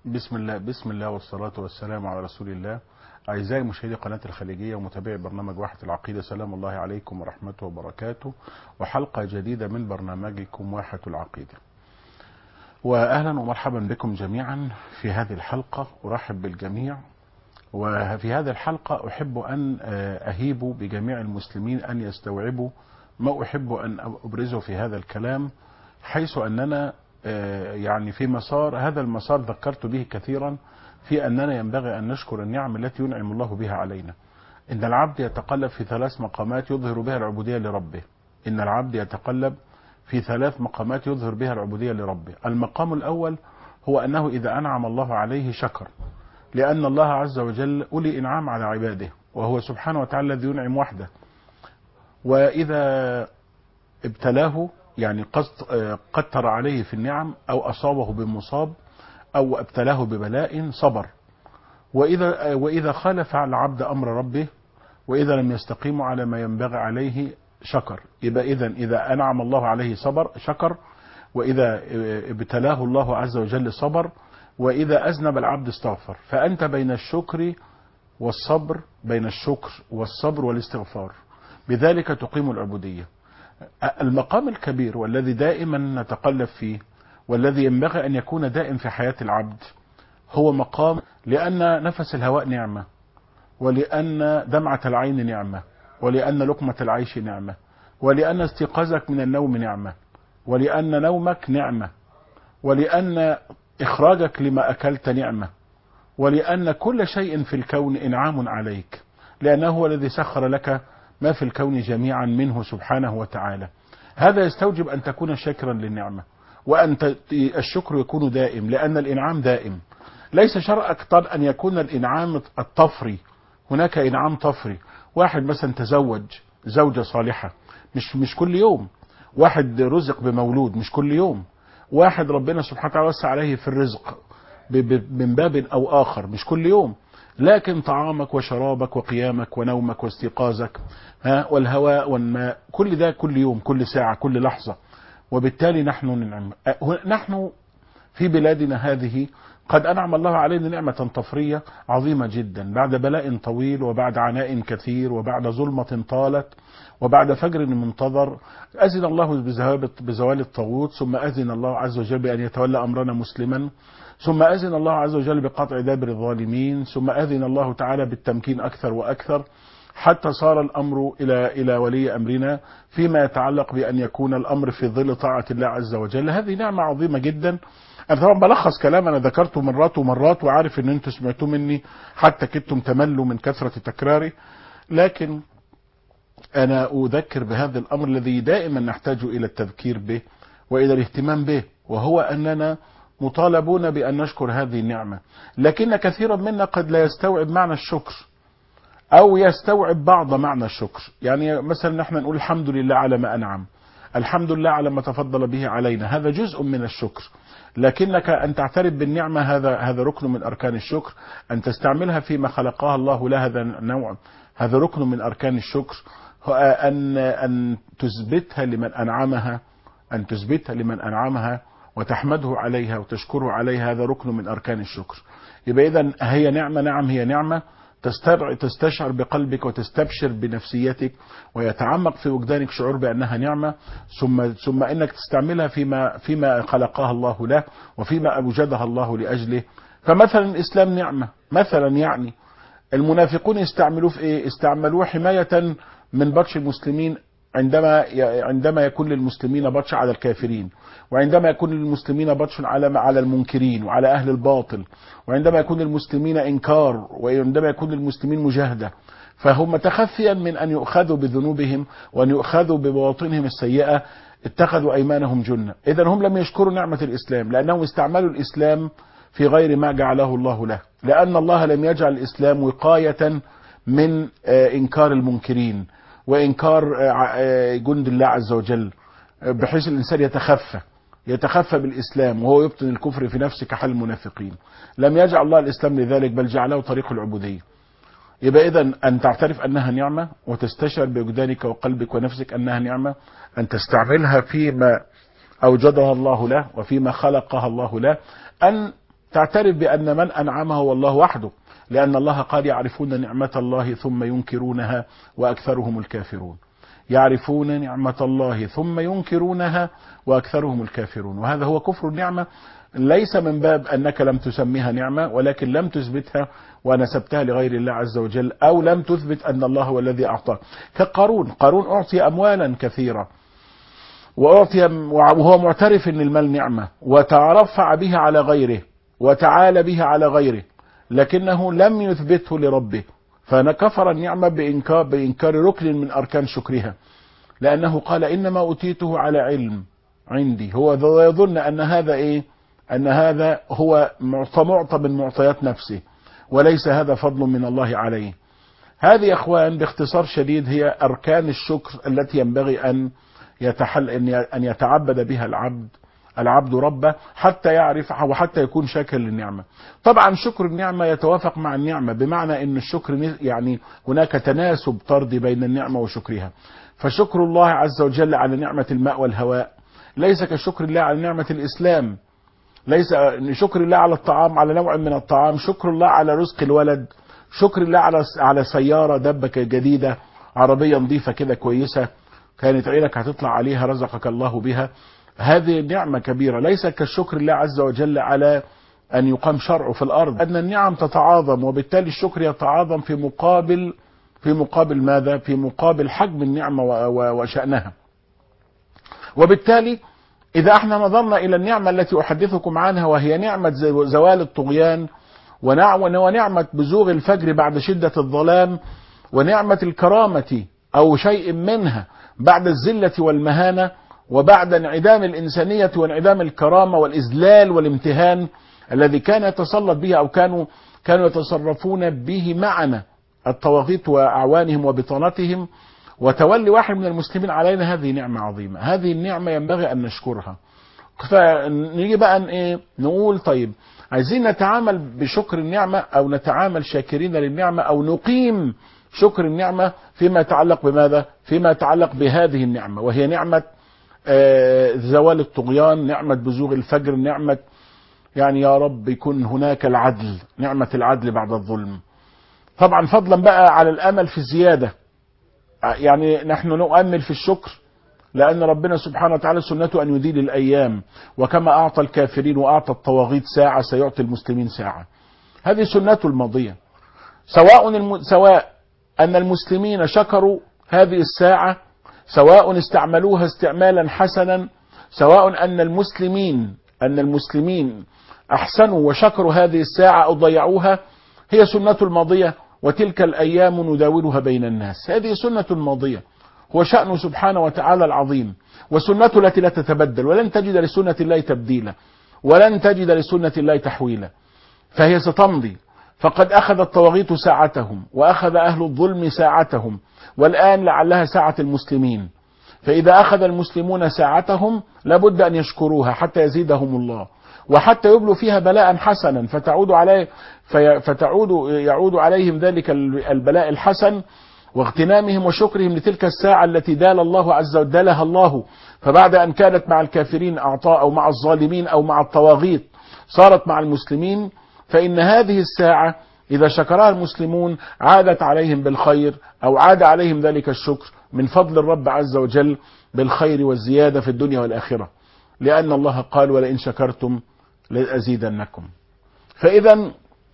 بسم الله بسم الله والصلاة والسلام على رسول الله أعزائي مشاهدي قناة الخليجية ومتابعي برنامج واحة العقيدة سلام الله عليكم ورحمته وبركاته وحلقة جديدة من برنامجكم واحة العقيدة وأهلا ومرحبا بكم جميعا في هذه الحلقة أرحب بالجميع وفي هذه الحلقة أحب أن أهيب بجميع المسلمين أن يستوعبوا ما أحب أن أبرزه في هذا الكلام حيث أننا يعني في مسار هذا المسار ذكرت به كثيرا في أننا ينبغي أن نشكر النعم التي ينعم الله بها علينا إن العبد يتقلب في ثلاث مقامات يظهر بها العبودية لربه إن العبد يتقلب في ثلاث مقامات يظهر بها العبودية لربه المقام الأول هو أنه إذا أنعم الله عليه شكر لأن الله عز وجل أولي إنعام على عباده وهو سبحانه وتعالى الذي ينعم وحده وإذا ابتلاه يعني قتر عليه في النعم أو أصابه بمصاب أو ابتلاه ببلاء صبر وإذا, وإذا خالف العبد أمر ربه وإذا لم يستقيم على ما ينبغي عليه شكر يبقى إذا إذا أنعم الله عليه صبر شكر وإذا ابتلاه الله عز وجل صبر وإذا أذنب العبد استغفر فأنت بين الشكر والصبر بين الشكر والصبر والاستغفار بذلك تقيم العبودية المقام الكبير والذي دائما نتقلب فيه والذي ينبغي أن يكون دائم في حياة العبد هو مقام لأن نفس الهواء نعمة ولأن دمعة العين نعمة ولأن لقمة العيش نعمة ولأن استيقاظك من النوم نعمة ولأن نومك نعمة ولأن إخراجك لما أكلت نعمة ولأن كل شيء في الكون إنعام عليك لأنه هو الذي سخر لك ما في الكون جميعا منه سبحانه وتعالى هذا يستوجب أن تكون شاكرا للنعمة وأن الشكر يكون دائم لأن الإنعام دائم ليس شرعك طب أن يكون الإنعام الطفري هناك إنعام طفري واحد مثلا تزوج زوجة صالحة مش مش كل يوم واحد رزق بمولود مش كل يوم واحد ربنا سبحانه وتعالى وسع عليه في الرزق من باب أو آخر مش كل يوم لكن طعامك وشرابك وقيامك ونومك واستيقاظك ها والهواء والماء كل ده كل يوم كل ساعة كل لحظة وبالتالي نحن ننعم نحن في بلادنا هذه قد أنعم الله علينا نعمة طفرية عظيمة جدا بعد بلاء طويل وبعد عناء كثير وبعد ظلمة طالت وبعد فجر منتظر أذن الله بزوال الطاغوت ثم أذن الله عز وجل بأن يتولى أمرنا مسلما ثم أذن الله عز وجل بقطع دابر الظالمين ثم أذن الله تعالى بالتمكين أكثر وأكثر حتى صار الأمر إلى إلى ولي أمرنا فيما يتعلق بأن يكون الأمر في ظل طاعة الله عز وجل هذه نعمة عظيمة جدا أنا طبعا بلخص كلام أنا ذكرته مرات ومرات وعارف أن أنتم سمعتوا مني حتى كنتم تملوا من كثرة تكراري لكن أنا أذكر بهذا الأمر الذي دائما نحتاج إلى التذكير به وإلى الاهتمام به وهو أننا مطالبون بأن نشكر هذه النعمة لكن كثيرا منا قد لا يستوعب معنى الشكر أو يستوعب بعض معنى الشكر يعني مثلا نحن نقول الحمد لله على ما أنعم الحمد لله على ما تفضل به علينا هذا جزء من الشكر لكنك أن تعترف بالنعمة هذا هذا ركن من أركان الشكر أن تستعملها فيما خلقها الله له هذا نوع هذا ركن من أركان الشكر أن أن تثبتها لمن أنعمها أن تثبتها لمن أنعمها وتحمده عليها وتشكره عليها هذا ركن من أركان الشكر يبقى إذا هي نعمة نعم هي نعمة تستشعر بقلبك وتستبشر بنفسيتك ويتعمق في وجدانك شعور بأنها نعمة ثم ثم أنك تستعملها فيما فيما خلقها الله له وفيما أوجدها الله لأجله فمثلا الإسلام نعمة مثلا يعني المنافقون يستعملوه في إيه؟ استعملوه حماية من بطش المسلمين عندما عندما يكون للمسلمين بطش على الكافرين وعندما يكون للمسلمين بطش على على المنكرين وعلى اهل الباطل وعندما يكون للمسلمين انكار وعندما يكون للمسلمين مجاهده فهم تخفيا من ان يؤخذوا بذنوبهم وان يؤخذوا ببواطنهم السيئه اتخذوا ايمانهم جنه اذا هم لم يشكروا نعمه الاسلام لانهم استعملوا الاسلام في غير ما جعله الله له لان الله لم يجعل الاسلام وقايه من انكار المنكرين وإنكار جند الله عز وجل بحيث الإنسان يتخفى يتخفى بالإسلام وهو يبطن الكفر في نفسه كحال المنافقين لم يجعل الله الإسلام لذلك بل جعله طريق العبودية يبقى إذا أن تعترف أنها نعمة وتستشعر بوجدانك وقلبك ونفسك أنها نعمة أن تستعملها فيما أوجدها الله له وفيما خلقها الله له أن تعترف بأن من أنعمه هو الله وحده لأن الله قال يعرفون نعمة الله ثم ينكرونها وأكثرهم الكافرون يعرفون نعمة الله ثم ينكرونها وأكثرهم الكافرون وهذا هو كفر النعمة ليس من باب أنك لم تسميها نعمة ولكن لم تثبتها ونسبتها لغير الله عز وجل أو لم تثبت أن الله هو الذي أعطاه كقارون قارون أعطي أموالا كثيرة وأعطي وهو معترف أن المال نعمة وترفع به على غيره وتعالى به على غيره لكنه لم يثبته لربه فكفر النعمة بإنكار, بإنكار ركن من أركان شكرها لأنه قال إنما أوتيته على علم عندي هو يظن أن هذا إيه أن هذا هو معطى معطى من معطيات نفسه وليس هذا فضل من الله عليه هذه يا اخوان باختصار شديد هي اركان الشكر التي ينبغي ان يتحل ان يتعبد بها العبد العبد ربه حتى يعرف وحتى يكون شاكر للنعمه. طبعا شكر النعمه يتوافق مع النعمه بمعنى ان الشكر يعني هناك تناسب طردي بين النعمه وشكرها. فشكر الله عز وجل على نعمه الماء والهواء ليس كشكر الله على نعمه الاسلام. ليس شكر الله على الطعام على نوع من الطعام، شكر الله على رزق الولد، شكر الله على على سياره دبه جديده عربيه نظيفه كده كويسه كانت عينك هتطلع عليها رزقك الله بها هذه نعمة كبيرة ليس كالشكر الله عز وجل على أن يقام شرعه في الأرض أن النعم تتعاظم وبالتالي الشكر يتعاظم في مقابل في مقابل ماذا؟ في مقابل حجم النعمة وشأنها وبالتالي إذا احنا نظرنا إلى النعمة التي أحدثكم عنها وهي نعمة زوال الطغيان ونعمة بزوغ الفجر بعد شدة الظلام ونعمة الكرامة أو شيء منها بعد الذلة والمهانة وبعد انعدام الإنسانية وانعدام الكرامة والإذلال والامتهان الذي كان يتسلط به أو كانوا كانوا يتصرفون به معنا الطواغيت وأعوانهم وبطانتهم وتولي واحد من المسلمين علينا هذه نعمة عظيمة هذه النعمة ينبغي أن نشكرها فنيجي بقى ايه نقول طيب عايزين نتعامل بشكر النعمة أو نتعامل شاكرين للنعمة أو نقيم شكر النعمة فيما يتعلق بماذا فيما يتعلق بهذه النعمة وهي نعمة زوال الطغيان نعمة بزوغ الفجر نعمة يعني يا رب يكون هناك العدل نعمة العدل بعد الظلم طبعا فضلا بقى على الأمل في الزيادة يعني نحن نؤمل في الشكر لأن ربنا سبحانه وتعالى سنته أن يديل الأيام وكما أعطى الكافرين وأعطى الطواغيت ساعة سيعطي المسلمين ساعة هذه سنته الماضية سواء الم... سواء أن المسلمين شكروا هذه الساعة سواء استعملوها استعمالا حسنا سواء أن المسلمين أن المسلمين أحسنوا وشكروا هذه الساعة أو ضيعوها هي سنة الماضية وتلك الأيام نداولها بين الناس هذه سنة الماضية هو شأنه سبحانه وتعالى العظيم وسنته التي لا تتبدل ولن تجد لسنة الله تبديلا ولن تجد لسنة الله تحويلا فهي ستمضي فقد أخذ الطواغيت ساعتهم وأخذ أهل الظلم ساعتهم والآن لعلها ساعة المسلمين فإذا أخذ المسلمون ساعتهم لابد أن يشكروها حتى يزيدهم الله وحتى يبلوا فيها بلاء حسنا فتعود عليه في فتعود يعود عليهم ذلك البلاء الحسن واغتنامهم وشكرهم لتلك الساعة التي دال الله عز وجل دالها الله فبعد أن كانت مع الكافرين أعطاء أو مع الظالمين أو مع الطواغيت صارت مع المسلمين فإن هذه الساعة إذا شكرها المسلمون عادت عليهم بالخير أو عاد عليهم ذلك الشكر من فضل الرب عز وجل بالخير والزيادة في الدنيا والآخرة لأن الله قال ولئن شكرتم لأزيدنكم فإذا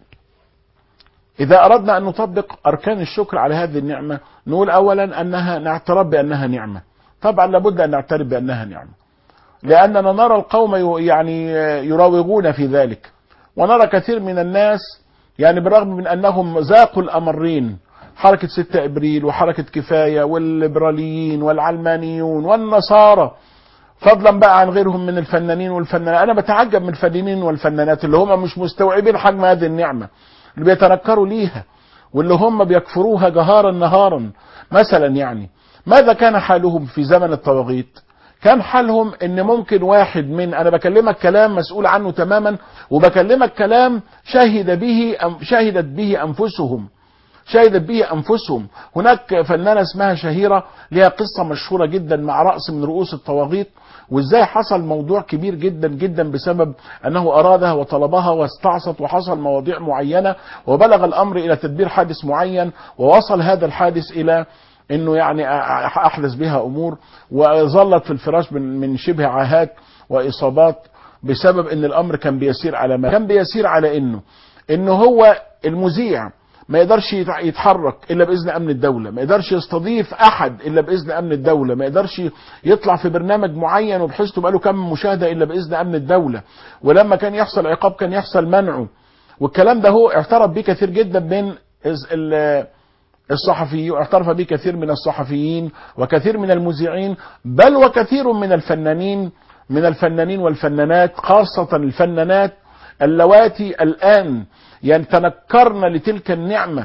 إذا أردنا أن نطبق أركان الشكر على هذه النعمة نقول أولا أنها نعترف بأنها نعمة طبعا لابد أن نعترف بأنها نعمة لأننا نرى القوم يعني يراوغون في ذلك ونرى كثير من الناس يعني بالرغم من أنهم ذاقوا الأمرين حركة 6 إبريل وحركة كفاية والليبراليين والعلمانيون والنصارى فضلا بقى عن غيرهم من الفنانين والفنانات أنا بتعجب من الفنانين والفنانات اللي هم مش مستوعبين حجم هذه النعمة اللي بيتنكروا ليها واللي هم بيكفروها جهارا نهارا مثلا يعني ماذا كان حالهم في زمن الطواغيت كان حالهم ان ممكن واحد من انا بكلمك كلام مسؤول عنه تماما وبكلمك كلام شهد به شهدت به انفسهم شهدت به أنفسهم هناك فنانة اسمها شهيرة لها قصة مشهورة جدا مع رأس من رؤوس الطواغيت وازاي حصل موضوع كبير جدا جدا بسبب انه ارادها وطلبها واستعصت وحصل مواضيع معينه وبلغ الامر الى تدبير حادث معين ووصل هذا الحادث الى انه يعني احدث بها امور وظلت في الفراش من من شبه عاهات واصابات بسبب ان الامر كان بيسير على ما كان بيسير على انه انه هو المذيع ما يقدرش يتحرك الا باذن امن الدوله ما يقدرش يستضيف احد الا باذن امن الدوله ما يقدرش يطلع في برنامج معين وبحيث تبقى له كم مشاهده الا باذن امن الدوله ولما كان يحصل عقاب كان يحصل منعه والكلام ده هو اعترف به كثير جدا من الصحفي اعترف به كثير من الصحفيين وكثير من المذيعين بل وكثير من الفنانين من الفنانين والفنانات خاصة الفنانات اللواتي الآن يتنكرن لتلك النعمة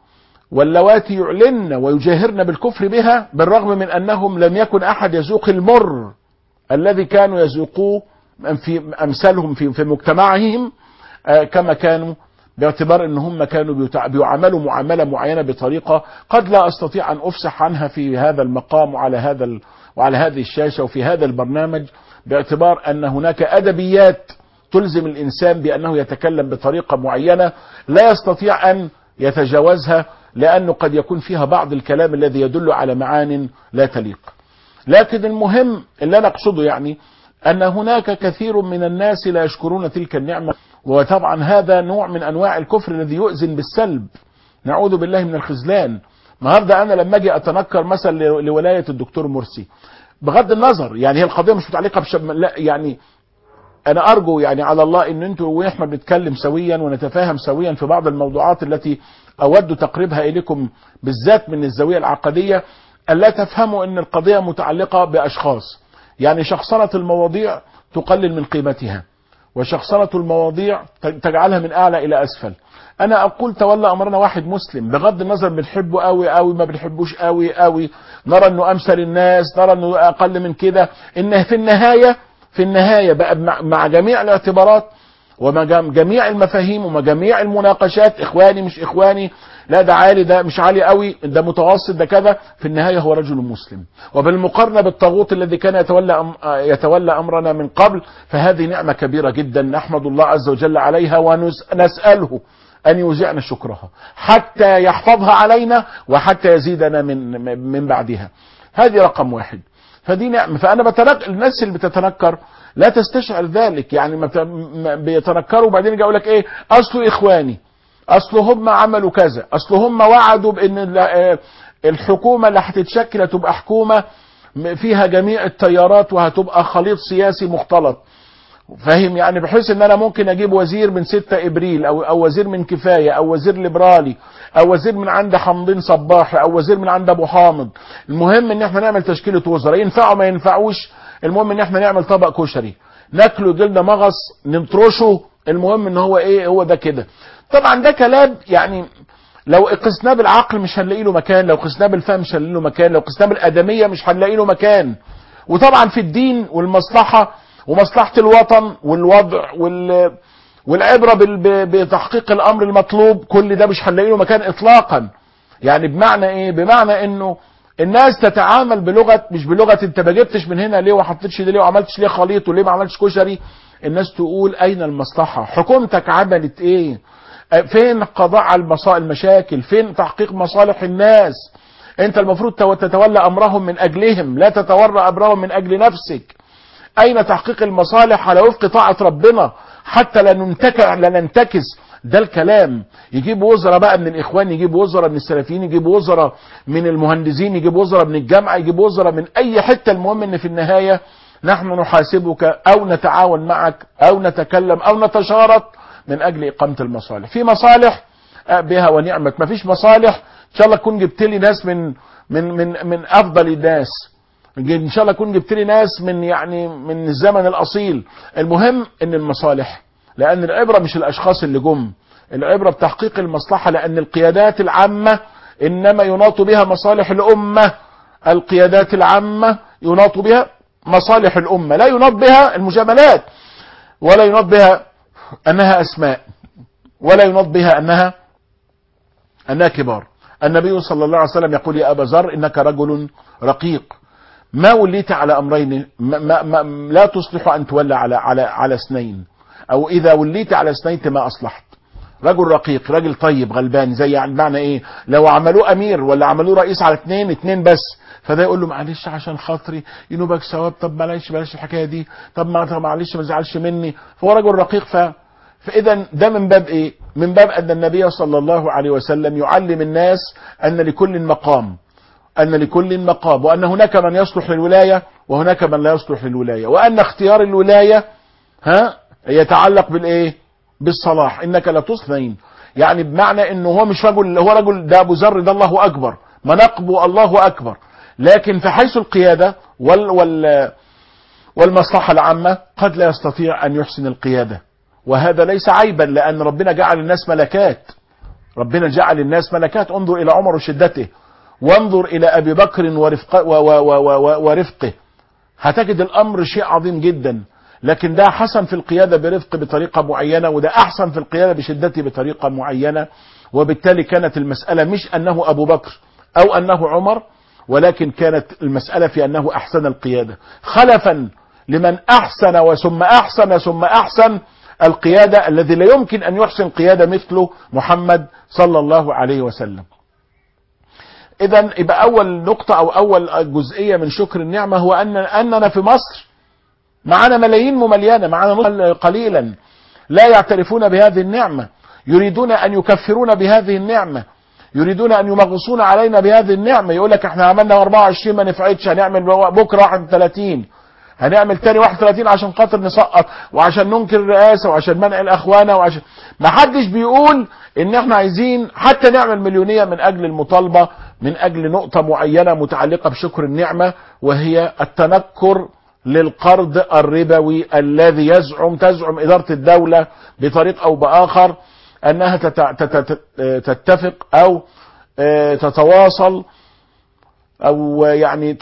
واللواتي يعلن ويجاهرن بالكفر بها بالرغم من أنهم لم يكن أحد يذوق المر الذي كانوا يذوقوه في أمثالهم في, في مجتمعهم كما كانوا باعتبار ان هم كانوا بيعاملوا معامله معينه بطريقه قد لا استطيع ان افسح عنها في هذا المقام وعلى هذا ال... وعلى هذه الشاشه وفي هذا البرنامج باعتبار ان هناك ادبيات تلزم الانسان بانه يتكلم بطريقه معينه لا يستطيع ان يتجاوزها لانه قد يكون فيها بعض الكلام الذي يدل على معان لا تليق. لكن المهم اللي انا اقصده يعني ان هناك كثير من الناس لا يشكرون تلك النعمه وطبعا هذا نوع من انواع الكفر الذي يؤذن بالسلب نعوذ بالله من الخذلان النهارده انا لما اجي اتنكر مثلا لولايه الدكتور مرسي بغض النظر يعني هي القضيه مش متعلقه بشب لا يعني انا ارجو يعني على الله ان انتوا واحنا بنتكلم سويا ونتفاهم سويا في بعض الموضوعات التي اود تقريبها اليكم بالذات من الزاويه العقديه الا تفهموا ان القضيه متعلقه باشخاص يعني شخصنه المواضيع تقلل من قيمتها وشخصنة المواضيع تجعلها من أعلى إلى أسفل أنا أقول تولى أمرنا واحد مسلم بغض النظر بنحبه قوي قوي ما بنحبوش قوي قوي نرى أنه أمثل الناس نرى أنه أقل من كده إن في النهاية في النهاية بقى مع جميع الاعتبارات ومع جميع المفاهيم ومع جميع المناقشات إخواني مش إخواني لا ده عالي ده مش عالي قوي ده متوسط ده كذا في النهاية هو رجل مسلم وبالمقارنة بالطاغوت الذي كان يتولى أم يتولى أمرنا من قبل فهذه نعمة كبيرة جدا نحمد الله عز وجل عليها ونسأله أن يوزعنا شكرها حتى يحفظها علينا وحتى يزيدنا من من بعدها هذه رقم واحد فدي نعمة فأنا بتنك الناس اللي بتتنكر لا تستشعر ذلك يعني ما بيتنكروا وبعدين يجي يقول لك ايه اصله اخواني اصل هم عملوا كذا اصل هم وعدوا بان الحكومة اللي هتتشكل هتبقى حكومة فيها جميع التيارات وهتبقى خليط سياسي مختلط فاهم يعني بحيث ان انا ممكن اجيب وزير من 6 ابريل او او وزير من كفايه او وزير ليبرالي او وزير من عند حمدين صباح او وزير من عند ابو حامد المهم ان احنا نعمل تشكيله وزراء ينفعوا ما ينفعوش المهم ان احنا نعمل طبق كشري ناكله جلد مغص ننطرشه المهم ان هو ايه هو ده كده طبعا ده كلام يعني لو قسناه بالعقل مش هنلاقي له مكان لو قسناه بالفهم مش هنلاقي له مكان لو قسناه بالادميه مش هنلاقي له مكان وطبعا في الدين والمصلحه ومصلحه الوطن والوضع وال والعبره بتحقيق الامر المطلوب كل ده مش هنلاقي له مكان اطلاقا يعني بمعنى ايه بمعنى انه الناس تتعامل بلغه مش بلغه انت ما جبتش من هنا ليه وما حطيتش ده ليه وعملتش ليه خليط وليه ما عملتش كشري الناس تقول اين المصلحه حكومتك عملت ايه فين القضاء على المشاكل فين تحقيق مصالح الناس انت المفروض تتولى امرهم من اجلهم لا تتورى امرهم من اجل نفسك اين تحقيق المصالح على وفق طاعة ربنا حتى لا ننتكع لا ننتكس ده الكلام يجيب وزراء بقى من الاخوان يجيب وزراء من السلفيين يجيب وزراء من المهندسين يجيب وزراء من الجامعة يجيب وزراء من اي حتة المهم ان في النهاية نحن نحاسبك او نتعاون معك او نتكلم او نتشارط من اجل اقامة المصالح في مصالح بها ونعمة ما فيش مصالح ان شاء الله تكون جبت لي ناس من من من من افضل الناس ان شاء الله تكون جبت لي ناس من يعني من الزمن الاصيل المهم ان المصالح لان العبرة مش الاشخاص اللي جم العبرة بتحقيق المصلحة لان القيادات العامة انما يناط بها مصالح الامة القيادات العامة يناط بها مصالح الامة لا يناط بها المجاملات ولا يناط بها انها اسماء ولا يناط بها انها أنها كبار النبي صلى الله عليه وسلم يقول يا أبا ذر إنك رجل رقيق ما وليت على أمرين ما ما ما لا تصلح أن تولى على على على اثنين أو إذا وليت على اثنين ما أصلحت رجل رقيق رجل طيب غلبان زي يعني معنى ايه لو عملوه امير ولا عملوه رئيس على اثنين اثنين بس فده يقول له معلش عشان خاطري ينوبك ثواب طب بلاش بلاش الحكايه دي طب ما طب معلش ما تزعلش مني فهو رجل رقيق ف فاذا ده من باب ايه من باب ان النبي صلى الله عليه وسلم يعلم الناس ان لكل مقام ان لكل مقام وان هناك من يصلح للولايه وهناك من لا يصلح للولايه وان اختيار الولايه ها يتعلق بالايه بالصلاح انك لا تصلين يعني بمعنى انه هو مش رجل هو رجل ده ابو ذر ده الله اكبر مناقبه الله اكبر لكن في حيث القياده وال وال والمصلحه العامه قد لا يستطيع ان يحسن القياده وهذا ليس عيبا لان ربنا جعل الناس ملكات ربنا جعل الناس ملكات انظر الى عمر وشدته وانظر الى ابي بكر ورفقه, ورفقه هتجد الامر شيء عظيم جدا لكن ده حسن في القيادة برفق بطريقة معينة وده أحسن في القيادة بشدته بطريقة معينة وبالتالي كانت المسألة مش أنه أبو بكر أو أنه عمر ولكن كانت المسألة في أنه أحسن القيادة خلفا لمن أحسن وثم أحسن ثم أحسن القيادة الذي لا يمكن أن يحسن قيادة مثله محمد صلى الله عليه وسلم إذا يبقى أول نقطة أو أول جزئية من شكر النعمة هو أن أننا في مصر معنا ملايين ممليانة معنا قليلا لا يعترفون بهذه النعمة يريدون أن يكفرون بهذه النعمة يريدون أن يمغصون علينا بهذه النعمة يقول لك احنا عملنا 24 ما نفعتش هنعمل بكرة 31 هنعمل تاني 31 عشان خاطر نسقط وعشان ننكر الرئاسة وعشان منع الأخوانة وعشان ما حدش بيقول ان احنا عايزين حتى نعمل مليونية من أجل المطالبة من أجل نقطة معينة متعلقة بشكر النعمة وهي التنكر للقرض الربوي الذي يزعم تزعم إدارة الدولة بطريق أو بآخر أنها تتفق أو تتواصل أو يعني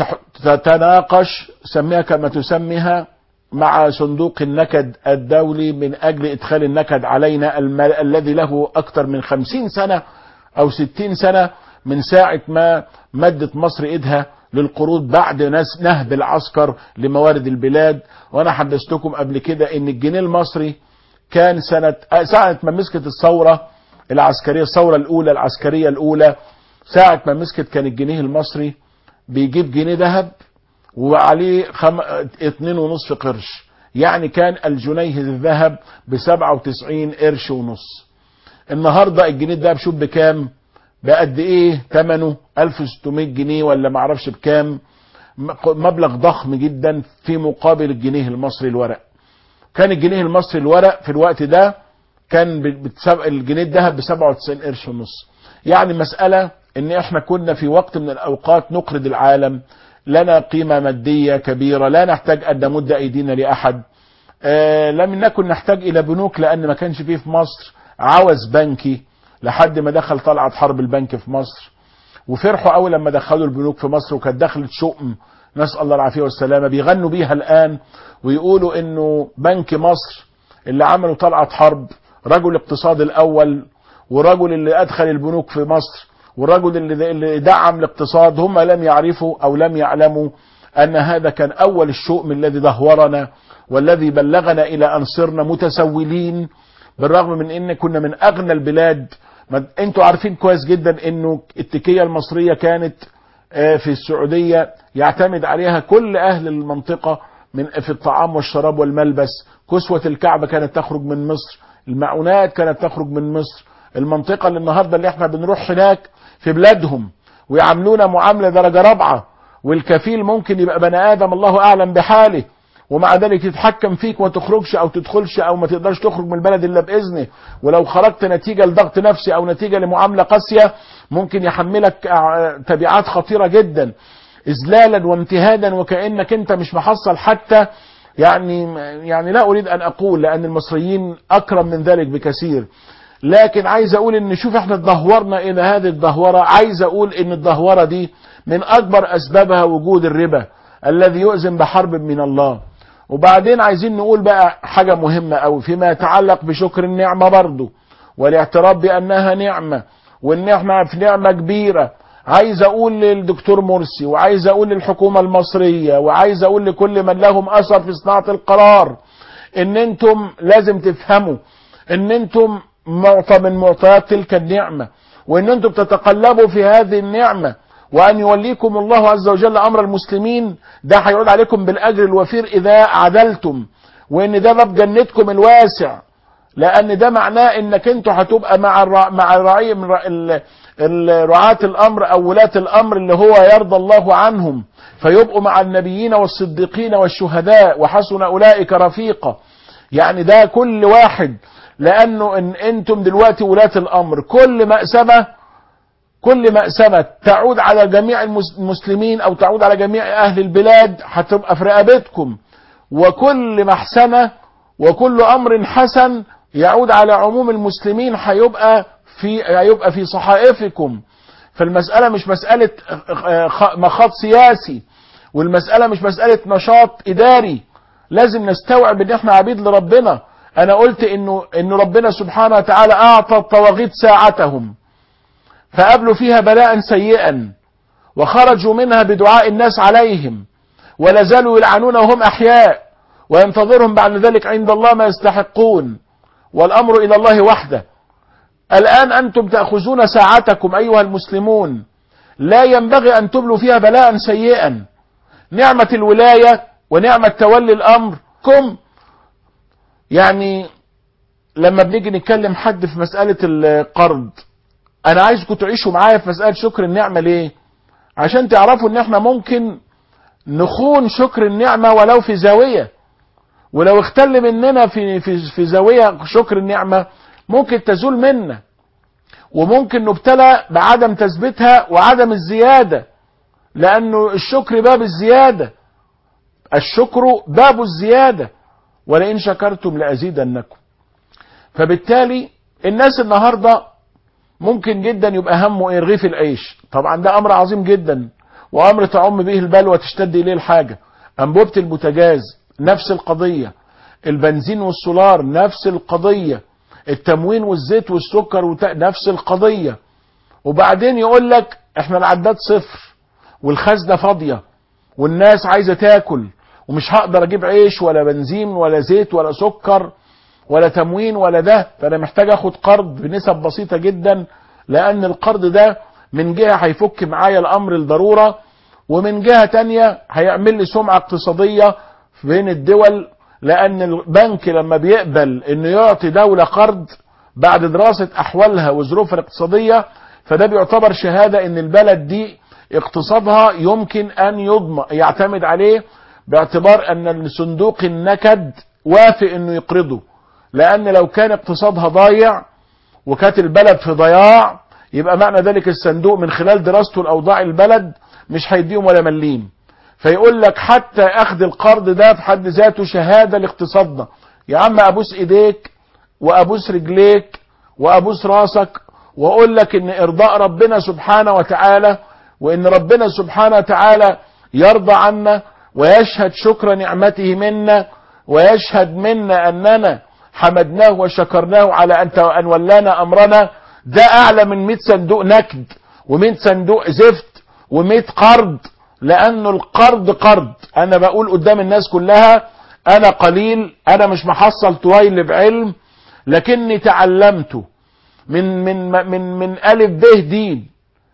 تتناقش سميها كما تسميها مع صندوق النكد الدولي من أجل إدخال النكد علينا الذي له أكثر من خمسين سنة أو ستين سنة من ساعة ما مدت مصر إيدها للقروض بعد نهب العسكر لموارد البلاد وانا حدثتكم قبل كده ان الجنيه المصري كان سنة ساعة ما مسكت الثورة العسكرية الثورة الاولى العسكرية الاولى ساعة ما مسكت كان الجنيه المصري بيجيب جنيه ذهب وعليه خم... اتنين ونصف قرش يعني كان الجنيه الذهب بسبعة وتسعين قرش ونص النهاردة الجنيه الذهب شوف بكام بقد ايه ثمنه 1600 جنيه ولا معرفش بكام مبلغ ضخم جدا في مقابل الجنيه المصري الورق كان الجنيه المصري الورق في الوقت ده كان بتسب... الجنيه الذهب ب 97 قرش ونص يعني مسألة ان احنا كنا في وقت من الاوقات نقرض العالم لنا قيمة مادية كبيرة لا نحتاج ان نمد ايدينا لاحد آه لم نكن نحتاج الى بنوك لان ما كانش فيه في مصر عوز بنكي لحد ما دخل طلعت حرب البنك في مصر وفرحوا قوي لما دخلوا البنوك في مصر وكانت دخلت شؤم نسال الله العافيه والسلامه بيغنوا بيها الان ويقولوا انه بنك مصر اللي عملوا طلعت حرب رجل الاقتصاد الاول ورجل اللي ادخل البنوك في مصر والرجل اللي اللي دعم الاقتصاد هم لم يعرفوا او لم يعلموا ان هذا كان اول الشؤم الذي دهورنا والذي بلغنا الى ان صرنا متسولين بالرغم من ان كنا من اغنى البلاد ما انتوا عارفين كويس جدا انه التكيه المصريه كانت في السعوديه يعتمد عليها كل اهل المنطقه من في الطعام والشراب والملبس كسوه الكعبه كانت تخرج من مصر المعونات كانت تخرج من مصر المنطقه اللي النهارده اللي احنا بنروح هناك في بلادهم ويعاملونا معامله درجه رابعه والكفيل ممكن يبقى بني ادم الله اعلم بحاله ومع ذلك يتحكم فيك وما تخرجش او تدخلش او ما تقدرش تخرج من البلد الا باذنه ولو خرجت نتيجه لضغط نفسي او نتيجه لمعامله قاسيه ممكن يحملك تبعات خطيره جدا اذلالا وامتهادا وكانك انت مش محصل حتى يعني يعني لا اريد ان اقول لان المصريين اكرم من ذلك بكثير لكن عايز اقول ان شوف احنا اتدهورنا الى هذه الدهوره عايز اقول ان الدهوره دي من اكبر اسبابها وجود الربا الذي يؤذن بحرب من الله وبعدين عايزين نقول بقى حاجة مهمة أوي فيما يتعلق بشكر النعمة برضه والاعتراف بأنها نعمة وان احنا في نعمة كبيرة عايز اقول للدكتور مرسي وعايز اقول للحكومة المصرية وعايز اقول لكل من لهم اثر في صناعة القرار ان انتم لازم تفهموا ان انتم معطى من معطيات تلك النعمة وان انتم تتقلبوا في هذه النعمة وان يوليكم الله عز وجل امر المسلمين ده هيعود عليكم بالاجر الوفير اذا عدلتم وان ده باب جنتكم الواسع لان ده معناه انك انتوا هتبقى مع الرع... مع الرعي رعاة الامر او ولاة الامر اللي هو يرضى الله عنهم فيبقوا مع النبيين والصديقين والشهداء وحسن اولئك رفيقا يعني ده كل واحد لانه ان انتم دلوقتي ولاة الامر كل مأسمة كل مأسمة تعود على جميع المسلمين او تعود على جميع اهل البلاد هتبقى في رقبتكم وكل محسنة وكل امر حسن يعود على عموم المسلمين هيبقى في هيبقى في صحائفكم فالمسألة مش مسألة مخاض سياسي والمسألة مش مسألة نشاط إداري لازم نستوعب ان احنا عبيد لربنا انا قلت انه ان ربنا سبحانه وتعالى اعطى الطواغيت ساعتهم فقابلوا فيها بلاء سيئا وخرجوا منها بدعاء الناس عليهم ولا زالوا يلعنون وهم احياء وينتظرهم بعد ذلك عند الله ما يستحقون والامر الى الله وحده الان انتم تاخذون ساعتكم ايها المسلمون لا ينبغي ان تبلوا فيها بلاء سيئا نعمه الولايه ونعمه تولي الامر كم يعني لما بنيجي نتكلم حد في مساله القرض انا عايزكم تعيشوا معايا في مساله شكر النعمه ليه عشان تعرفوا ان احنا ممكن نخون شكر النعمه ولو في زاويه ولو اختل مننا في في في زاويه شكر النعمه ممكن تزول منا وممكن نبتلى بعدم تثبيتها وعدم الزياده لانه الشكر باب الزياده الشكر باب الزياده ولئن شكرتم لازيدنكم فبالتالي الناس النهارده ممكن جدا يبقى همه ايه رغيف العيش طبعا ده امر عظيم جدا وامر تعم به البلوى تشتد اليه الحاجه انبوبه البوتاجاز نفس القضيه البنزين والسولار نفس القضيه التموين والزيت والسكر وت... نفس القضيه وبعدين يقول لك احنا العداد صفر والخزنه فاضيه والناس عايزه تاكل ومش هقدر اجيب عيش ولا بنزين ولا زيت ولا سكر ولا تموين ولا ده فانا محتاج اخد قرض بنسب بسيطة جدا لان القرض ده من جهة هيفك معايا الامر الضرورة ومن جهة تانية هيعمل لي سمعة اقتصادية بين الدول لان البنك لما بيقبل انه يعطي دولة قرض بعد دراسة احوالها وظروفها الاقتصادية فده بيعتبر شهادة ان البلد دي اقتصادها يمكن ان يضمن يعتمد عليه باعتبار ان الصندوق النكد وافق انه يقرضه لان لو كان اقتصادها ضايع وكانت البلد في ضياع يبقى معنى ذلك الصندوق من خلال دراسته لاوضاع البلد مش هيديهم ولا مليم فيقول لك حتى اخذ القرض ده في حد ذاته شهاده لاقتصادنا يا عم ابوس ايديك وابوس رجليك وابوس راسك واقول لك ان ارضاء ربنا سبحانه وتعالى وان ربنا سبحانه وتعالى يرضى عنا ويشهد شكر نعمته منا ويشهد منا اننا حمدناه وشكرناه على ان ان ولانا امرنا ده اعلى من 100 صندوق نكد و100 صندوق زفت و100 قرض لانه القرض قرض انا بقول قدام الناس كلها انا قليل انا مش محصل طويل بعلم لكني تعلمت من من من من الف ب دين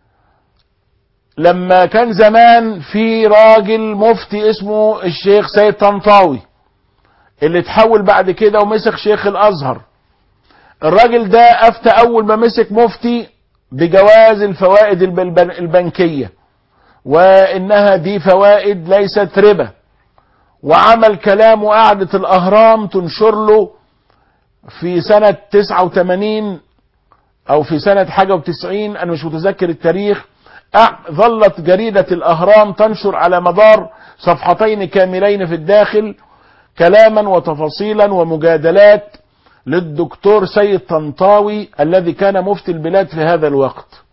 لما كان زمان في راجل مفتي اسمه الشيخ سيد طنطاوي اللي تحول بعد كده ومسك شيخ الازهر الراجل ده افتى اول ما مسك مفتي بجواز الفوائد البنكيه وانها دي فوائد ليست ربا وعمل كلام وقعدة الاهرام تنشر له في سنة 89 او في سنة حاجة وتسعين انا مش متذكر التاريخ ظلت جريدة الاهرام تنشر على مدار صفحتين كاملين في الداخل كلاما وتفاصيلا ومجادلات للدكتور سيد طنطاوي الذي كان مفتي البلاد في هذا الوقت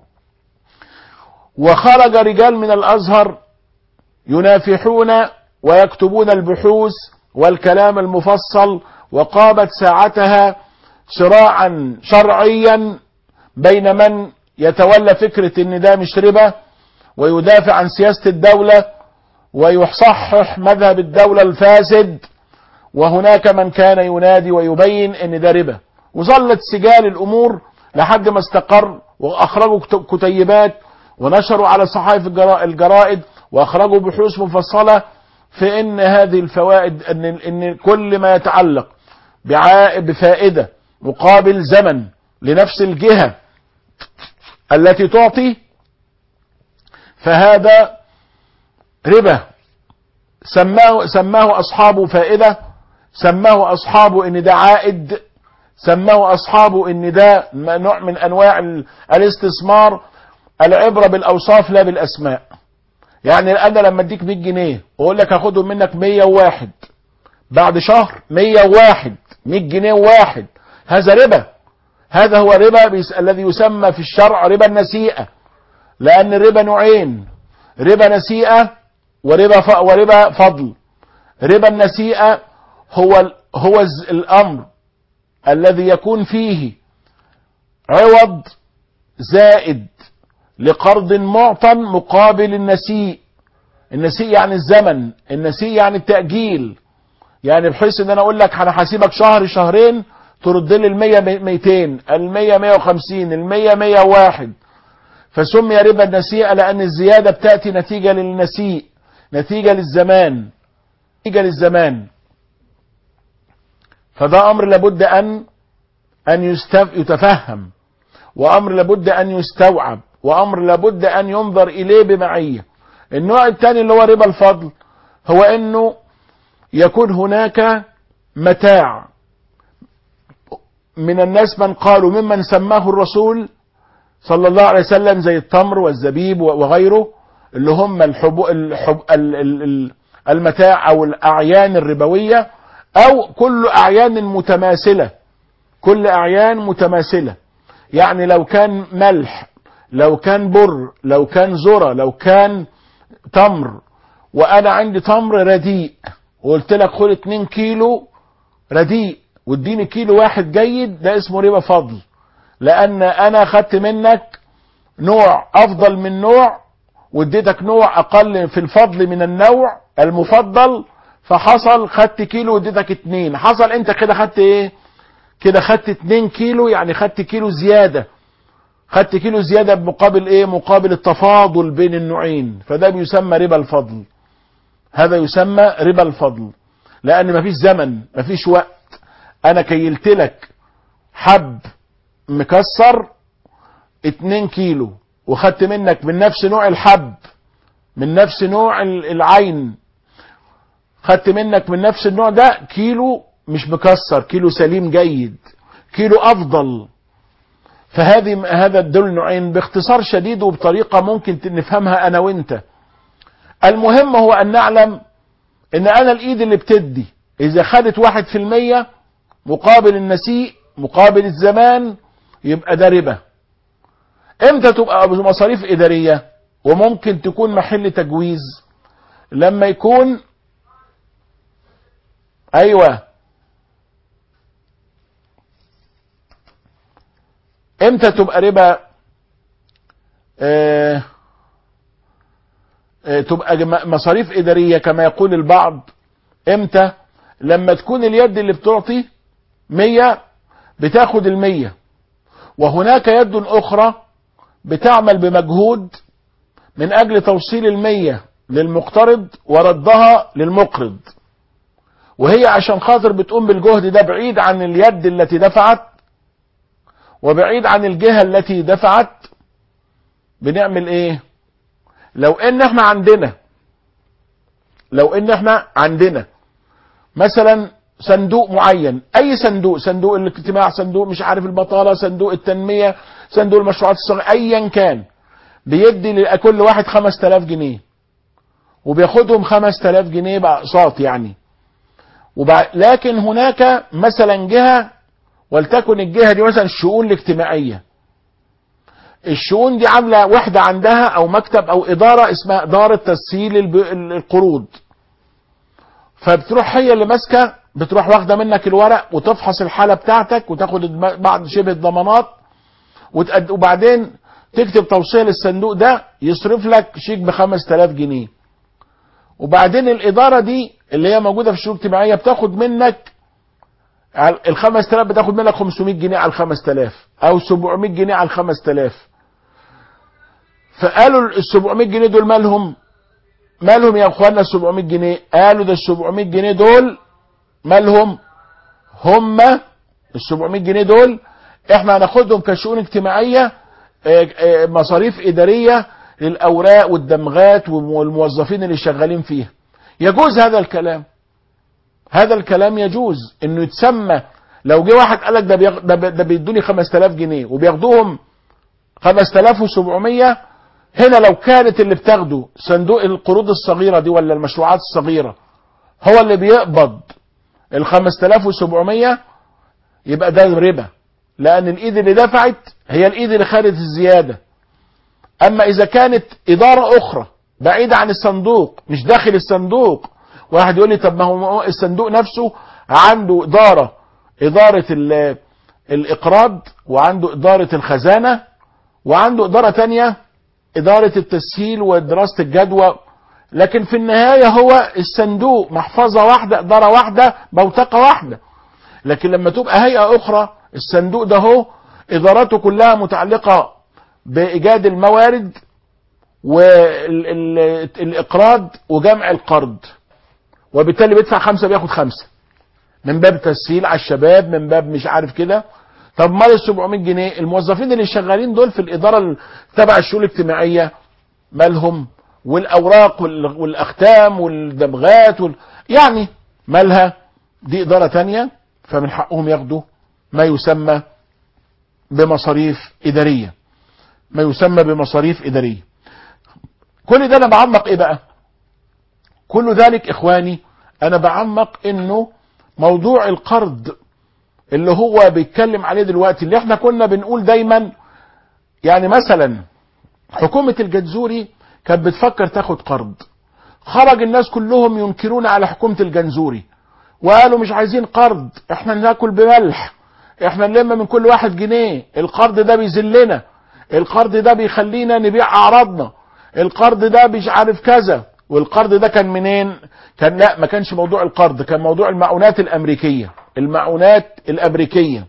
وخرج رجال من الازهر ينافحون ويكتبون البحوث والكلام المفصل وقامت ساعتها صراعا شرعيا بين من يتولى فكرة ان ده مش ربا ويدافع عن سياسة الدولة ويصحح مذهب الدولة الفاسد وهناك من كان ينادي ويبين ان ده ربا وظلت سجال الامور لحد ما استقر واخرجوا كتيبات ونشروا على صحائف الجرائد واخرجوا بحوث مفصلة في ان هذه الفوائد ان, إن كل ما يتعلق بفائدة مقابل زمن لنفس الجهة التي تعطي فهذا ربا سماه, سماه أصحابه فائدة سماه أصحابه إن ده عائد سماه أصحابه إن ده نوع من أنواع الاستثمار العبرة بالأوصاف لا بالأسماء يعني أنا لما أديك 100 جنيه وأقول لك هاخدهم منك 101 بعد شهر 101 100 جنيه واحد هذا ربا هذا هو ربا الذي يسمى في الشرع ربا النسيئة لأن الربا نوعين ربا نسيئة وربا وربا فضل ربا النسيئة هو هو الأمر الذي يكون فيه عوض زائد لقرض معطى مقابل النسيء النسيء يعني الزمن النسيء يعني التأجيل يعني بحيث ان انا اقول لك انا هسيبك شهر شهرين ترد لي المية ميتين المية مية وخمسين المية مية واحد فسمي ربا النسيئة لان الزيادة بتأتي نتيجة للنسيء نتيجة للزمان نتيجة للزمان فده امر لابد ان ان يستف... يتفهم وامر لابد ان يستوعب وامر لابد ان ينظر اليه بمعية النوع الثاني اللي هو ربا الفضل هو انه يكون هناك متاع من الناس من قالوا ممن سماه الرسول صلى الله عليه وسلم زي التمر والزبيب وغيره اللي هم الحب الحب المتاع او الاعيان الربوية او كل اعيان متماثلة كل اعيان متماثلة يعني لو كان ملح لو كان بر لو كان ذرة لو كان تمر وانا عندي تمر رديء وقلت لك خد 2 كيلو رديء واديني كيلو واحد جيد ده اسمه ربا فضل لان انا خدت منك نوع افضل من نوع واديتك نوع اقل في الفضل من النوع المفضل فحصل خدت كيلو واديتك اتنين حصل انت كده خدت ايه كده خدت اتنين كيلو يعني خدت كيلو زيادة خدت كيلو زيادة بمقابل ايه مقابل التفاضل بين النوعين فده بيسمى ربا الفضل هذا يسمى ربا الفضل لان مفيش زمن مفيش وقت انا كيلت لك حب مكسر اتنين كيلو وخدت منك من نفس نوع الحب من نفس نوع العين خدت منك من نفس النوع ده كيلو مش مكسر كيلو سليم جيد كيلو افضل فهذه هذا دول نوعين باختصار شديد وبطريقة ممكن نفهمها انا وانت المهم هو ان نعلم ان انا الايد اللي بتدي اذا خدت واحد في المية مقابل النسيء مقابل الزمان يبقى ده ربا امتى تبقى مصاريف ادارية وممكن تكون محل تجويز لما يكون ايوه امتى تبقى ربا اه اه تبقى مصاريف ادارية كما يقول البعض امتى لما تكون اليد اللي بتعطي مية بتاخد المية وهناك يد اخرى بتعمل بمجهود من اجل توصيل المية للمقترض وردها للمقرض وهي عشان خاطر بتقوم بالجهد ده بعيد عن اليد التي دفعت وبعيد عن الجهة التي دفعت بنعمل ايه لو ان احنا عندنا لو ان احنا عندنا مثلا صندوق معين اي صندوق صندوق الاجتماع صندوق مش عارف البطالة صندوق التنمية صندوق المشروعات الصغيرة ايا كان بيدي لكل واحد خمس تلاف جنيه وبياخدهم خمس تلاف جنيه بأقساط يعني وبع... لكن هناك مثلا جهة ولتكن الجهة دي مثلا الشؤون الاجتماعية الشؤون دي عاملة وحدة عندها او مكتب او ادارة اسمها ادارة تسهيل الب... القروض فبتروح هي اللي ماسكة بتروح واخدة منك الورق وتفحص الحالة بتاعتك وتاخد بعض شبه الضمانات وتقد... وبعدين تكتب توصية للصندوق ده يصرف لك شيك ب 5000 جنيه وبعدين الإدارة دي اللي هي موجودة في الشؤون الاجتماعية بتاخد منك ال 5000 بتاخد منك 500 جنيه على ال 5000 أو 700 جنيه على ال 5000 فقالوا ال 700 جنيه دول مالهم مالهم يا اخوانا ال 700 جنيه قالوا ده ال 700 جنيه دول مالهم هم ال 700 جنيه دول احنا هناخدهم كشؤون اجتماعيه اه اه مصاريف اداريه للاوراق والدمغات والموظفين اللي شغالين فيها يجوز هذا الكلام هذا الكلام يجوز انه يتسمى لو جه واحد قال لك ده بيغ... ده, ده بيدوني 5000 جنيه وبياخدوهم 5700 هنا لو كانت اللي بتاخده صندوق القروض الصغيرة دي ولا المشروعات الصغيرة هو اللي بيقبض ال 5700 يبقى ده ربا لأن الإيد اللي دفعت هي الإيد اللي خدت الزيادة أما إذا كانت إدارة أخرى بعيدة عن الصندوق مش داخل الصندوق واحد يقول لي طب ما هو الصندوق نفسه عنده إدارة إدارة الإقراض وعنده إدارة الخزانة وعنده إدارة تانية إدارة التسهيل ودراسة الجدوى لكن في النهاية هو الصندوق محفظة واحدة إدارة واحدة بوتقة واحدة لكن لما تبقى هيئة أخرى الصندوق ده هو إدارته كلها متعلقة بإيجاد الموارد والإقراض وجمع القرض وبالتالي بيدفع خمسة بياخد خمسة من باب تسهيل على الشباب من باب مش عارف كده طب مال ال 700 جنيه الموظفين اللي شغالين دول في الاداره تبع الشؤون الاجتماعيه مالهم والاوراق والاختام والدمغات وال... يعني مالها دي اداره تانية فمن حقهم ياخدوا ما يسمى بمصاريف اداريه ما يسمى بمصاريف اداريه كل ده انا بعمق ايه بقى كل ذلك اخواني انا بعمق انه موضوع القرض اللي هو بيتكلم عليه دلوقتي اللي احنا كنا بنقول دايما يعني مثلا حكومة الجنزوري كانت بتفكر تاخد قرض خرج الناس كلهم ينكرون على حكومة الجنزوري وقالوا مش عايزين قرض احنا ناكل بملح احنا نلم من كل واحد جنيه القرض ده بيذلنا القرض ده بيخلينا نبيع اعراضنا القرض ده مش عارف كذا والقرض ده كان منين كان لا ما كانش موضوع القرض كان موضوع المعونات الامريكيه المعونات الامريكيه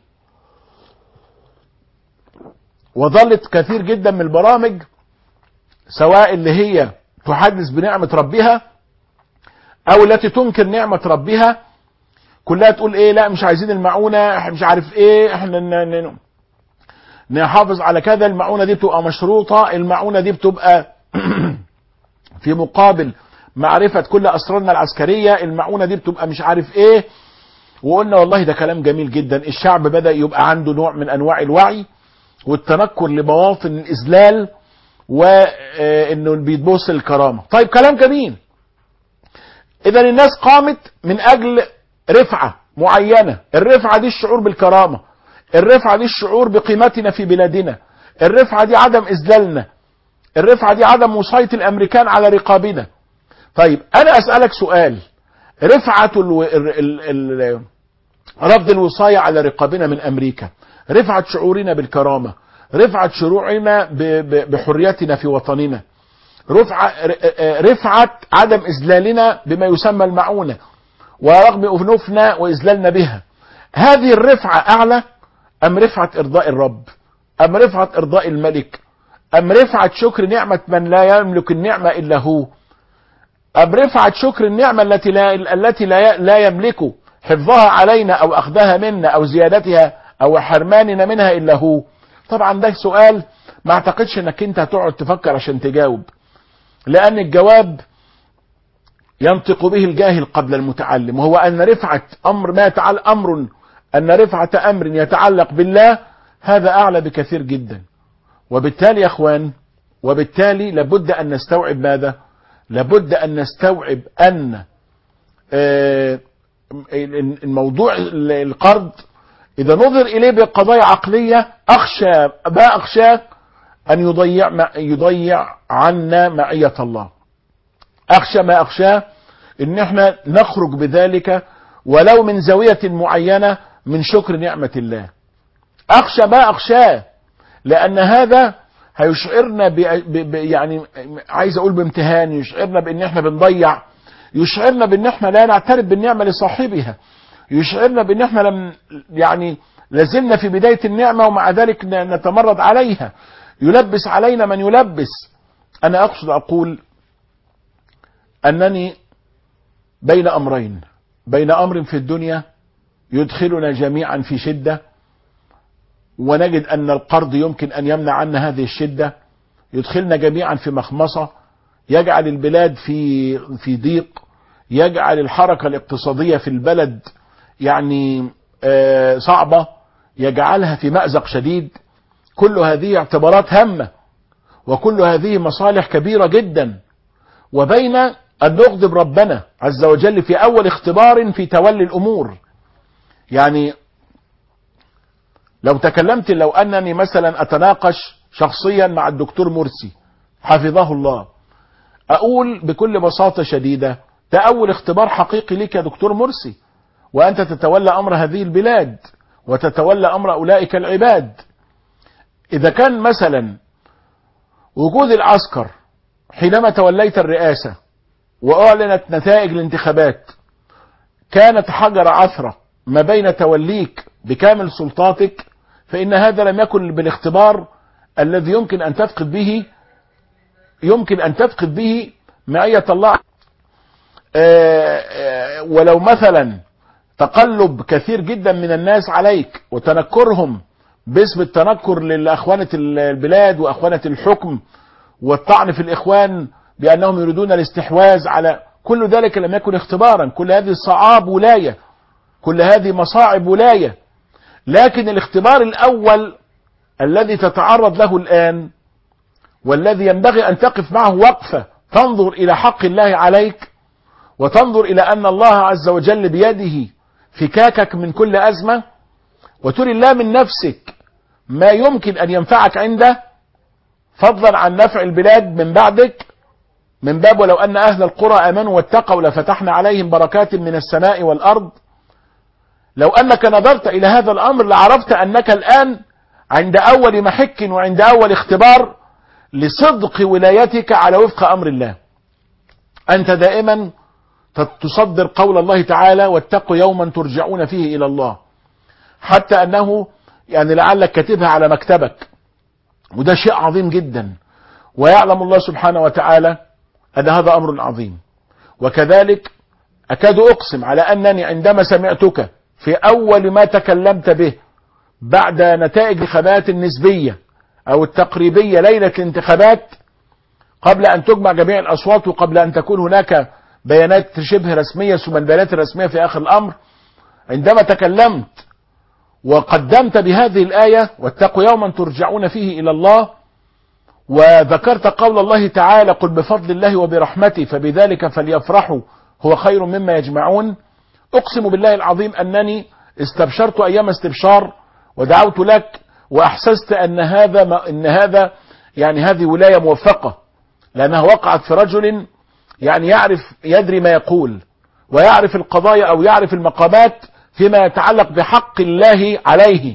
وظلت كثير جدا من البرامج سواء اللي هي تحدث بنعمه ربها او التي تنكر نعمه ربها كلها تقول ايه لا مش عايزين المعونه احنا مش عارف ايه احنا ن- ن- نحافظ على كذا المعونه دي بتبقى مشروطه المعونه دي بتبقى في مقابل معرفة كل أسرارنا العسكرية المعونة دي بتبقى مش عارف إيه وقلنا والله ده كلام جميل جدا الشعب بدأ يبقى عنده نوع من أنواع الوعي والتنكر لمواطن الإذلال وإنه بيتبص الكرامة طيب كلام جميل إذا الناس قامت من أجل رفعة معينة الرفعة دي الشعور بالكرامة الرفعة دي الشعور بقيمتنا في بلادنا الرفعة دي عدم إذلالنا الرفعة دي عدم وصاية الأمريكان على رقابنا طيب أنا أسألك سؤال رفعة الو... ال... ال... ال... رفض الوصاية على رقابنا من أمريكا رفعة شعورنا بالكرامة رفعة شروعنا ب... ب... بحريتنا في وطننا رفعة رفعة عدم إذلالنا بما يسمى المعونة ورغم أنوفنا وإذلالنا بها هذه الرفعة أعلى أم رفعة إرضاء الرب أم رفعة إرضاء الملك أم رفعة شكر نعمة من لا يملك النعمة إلا هو أم رفعة شكر النعمة التي لا, التي لا, لا يملك حفظها علينا أو أخذها منا أو زيادتها أو حرماننا منها إلا هو طبعا ده سؤال ما اعتقدش انك انت هتقعد تفكر عشان تجاوب لأن الجواب ينطق به الجاهل قبل المتعلم وهو أن رفعة أمر ما يتعلق أمر أن رفعة أمر يتعلق بالله هذا أعلى بكثير جدا وبالتالي يا أخوان وبالتالي لابد أن نستوعب ماذا لابد أن نستوعب أن الموضوع القرض إذا نظر إليه بقضايا عقلية أخشى ما أخشاه أن يضيع يضيع عنا معية الله أخشى ما أخشاه إن احنا نخرج بذلك ولو من زاوية معينة من شكر نعمة الله أخشى ما أخشاه لان هذا هيشعرنا ب... ب... ب... يعني عايز اقول بامتهان يشعرنا بان احنا بنضيع يشعرنا بان احنا لا نعترف بالنعمه لصاحبها يشعرنا بان احنا لم يعني لازلنا في بدايه النعمه ومع ذلك نتمرد عليها يلبس علينا من يلبس انا اقصد اقول انني بين امرين بين امر في الدنيا يدخلنا جميعا في شده ونجد ان القرض يمكن ان يمنع عنا هذه الشده يدخلنا جميعا في مخمصه يجعل البلاد في في ضيق يجعل الحركه الاقتصاديه في البلد يعني آه صعبه يجعلها في مازق شديد كل هذه اعتبارات هامه وكل هذه مصالح كبيره جدا وبين ان نغضب ربنا عز وجل في اول اختبار في تولي الامور يعني لو تكلمت لو انني مثلا اتناقش شخصيا مع الدكتور مرسي حفظه الله اقول بكل بساطه شديده ده اول اختبار حقيقي لك يا دكتور مرسي وانت تتولى امر هذه البلاد وتتولى امر اولئك العباد اذا كان مثلا وجود العسكر حينما توليت الرئاسه واعلنت نتائج الانتخابات كانت حجر عثره ما بين توليك بكامل سلطاتك فإن هذا لم يكن بالاختبار الذي يمكن أن تفقد به يمكن أن تفقد به معية الله آآ آآ ولو مثلا تقلب كثير جدا من الناس عليك وتنكرهم باسم التنكر لأخوانة البلاد وأخوانة الحكم والطعن في الإخوان بأنهم يريدون الاستحواذ على كل ذلك لم يكن اختبارا كل هذه صعاب ولاية كل هذه مصاعب ولاية لكن الاختبار الأول الذي تتعرض له الآن والذي ينبغي أن تقف معه وقفة تنظر إلى حق الله عليك وتنظر إلى أن الله عز وجل بيده فكاكك من كل أزمة وتري الله من نفسك ما يمكن أن ينفعك عنده فضلا عن نفع البلاد من بعدك من باب ولو أن أهل القرى آمنوا واتقوا لفتحنا عليهم بركات من السماء والأرض لو أنك نظرت إلى هذا الأمر لعرفت أنك الآن عند أول محك وعند أول اختبار لصدق ولايتك على وفق أمر الله أنت دائما تصدر قول الله تعالى واتقوا يوما ترجعون فيه إلى الله حتى أنه يعني لعلك كاتبها على مكتبك وده شيء عظيم جدا ويعلم الله سبحانه وتعالى أن هذا أمر عظيم وكذلك أكاد أقسم على أنني عندما سمعتك في أول ما تكلمت به بعد نتائج الانتخابات النسبية أو التقريبية ليلة الانتخابات قبل أن تجمع جميع الأصوات وقبل أن تكون هناك بيانات شبه رسمية ثم البيانات الرسمية في آخر الأمر عندما تكلمت وقدمت بهذه الآية واتقوا يوما ترجعون فيه إلى الله وذكرت قول الله تعالى قل بفضل الله وبرحمته فبذلك فليفرحوا هو خير مما يجمعون اقسم بالله العظيم انني استبشرت ايام استبشار ودعوت لك واحسست ان هذا ما ان هذا يعني هذه ولايه موفقه لانها وقعت في رجل يعني يعرف يدري ما يقول ويعرف القضايا او يعرف المقامات فيما يتعلق بحق الله عليه